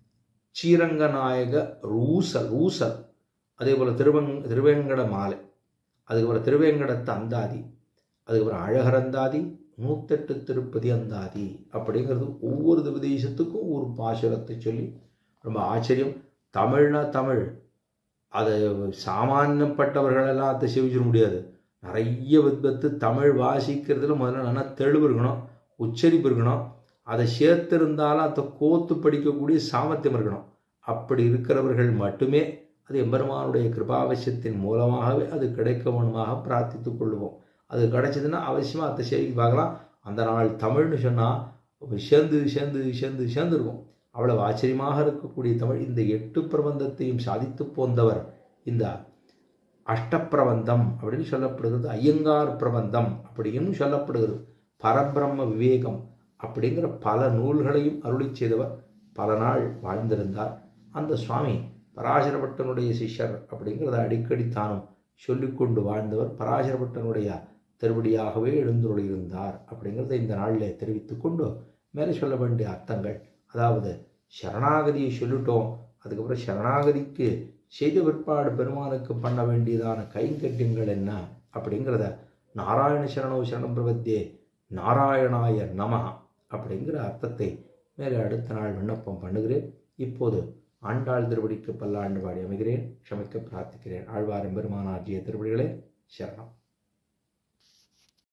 ஸ்ரீரங்கநாயக ரூசல் ரூசல் அதே போல் திருவங் திருவேங்கட மாலை அதுக்கப்புறம் திருவேங்கடத்து அந்தாதி அதுக்கப்புறம் அழகரந்தாதி நூத்தெட்டு திருப்பதி அந்தாதி அப்படிங்கிறது ஒவ்வொரு விதேசத்துக்கும் ஒரு பாசுரத்தை சொல்லி ரொம்ப ஆச்சரியம் தமிழ்னா தமிழ் அதை சாமானியப்பட்டவர்களெல்லாம் அதை செவிச்சிட முடியாது நிறைய வித்வத்து தமிழ் வாசிக்கிறதுல முதல்ல நல்லா தெளிவு இருக்கணும் உச்சரிப்பு இருக்கணும் அதை சேர்த்திருந்தாலும் அதை கோத்து படிக்கக்கூடிய சாமர்த்தியம் இருக்கணும் அப்படி இருக்கிறவர்கள் மட்டுமே அது எம்பெருமானுடைய கிருபாவசியத்தின் மூலமாகவே அது கிடைக்க வேணுமாக பிரார்த்தித்துக் கொள்வோம் அது கிடைச்சதுன்னா அவசியமாக அதை செய்தி பார்க்கலாம் அந்த நாள் தமிழ்னு சொன்னால் சேர்ந்து சேர்ந்து சேர்ந்து சேர்ந்து இருக்கும் அவ்வளவு ஆச்சரியமாக இருக்கக்கூடிய தமிழ் இந்த எட்டு பிரபந்தத்தையும் சாதித்து போந்தவர் இந்த அஷ்டப்பிரபந்தம் அப்படின்னு சொல்லப்படுகிறது ஐயங்கார் பிரபந்தம் அப்படின்னு சொல்லப்படுகிறது பரபிரம்ம விவேகம் அப்படிங்கிற பல நூல்களையும் அருளி செய்தவர் பல நாள் வாழ்ந்திருந்தார் அந்த சுவாமி பராசரபட்டனுடைய சிஷ்யர் அப்படிங்கிறத அடிக்கடி தானும் சொல்லிக்கொண்டு வாழ்ந்தவர் பராசரபட்டனுடைய திருவடியாகவே எழுந்துள்ளிருந்தார் அப்படிங்கிறத இந்த நாளில் தெரிவித்துக் கொண்டு மேலே சொல்ல வேண்டிய அர்த்தங்கள் அதாவது சரணாகதியை சொல்லிட்டோம் அதுக்கப்புறம் சரணாகதிக்கு செய்த பிற்பாடு பெருமானுக்கு பண்ண வேண்டியதான கைங்கட்டியங்கள் என்ன அப்படிங்கிறத நாராயண சரணோ சரணம் பிரபத்தியே நாராயணாய நம அப்படிங்கிற அர்த்தத்தை மேலே அடுத்த நாள் விண்ணப்பம் பண்ணுகிறேன் இப்போது ஆண்டாள் திருவடிக்கு பல்லாண்டு பாடி அமைகிறேன் க்ஷமிக்க பிரார்த்திக்கிறேன் ஆழ்வாரம் பெருமானாற்றிய திருவடிகளே சரணம்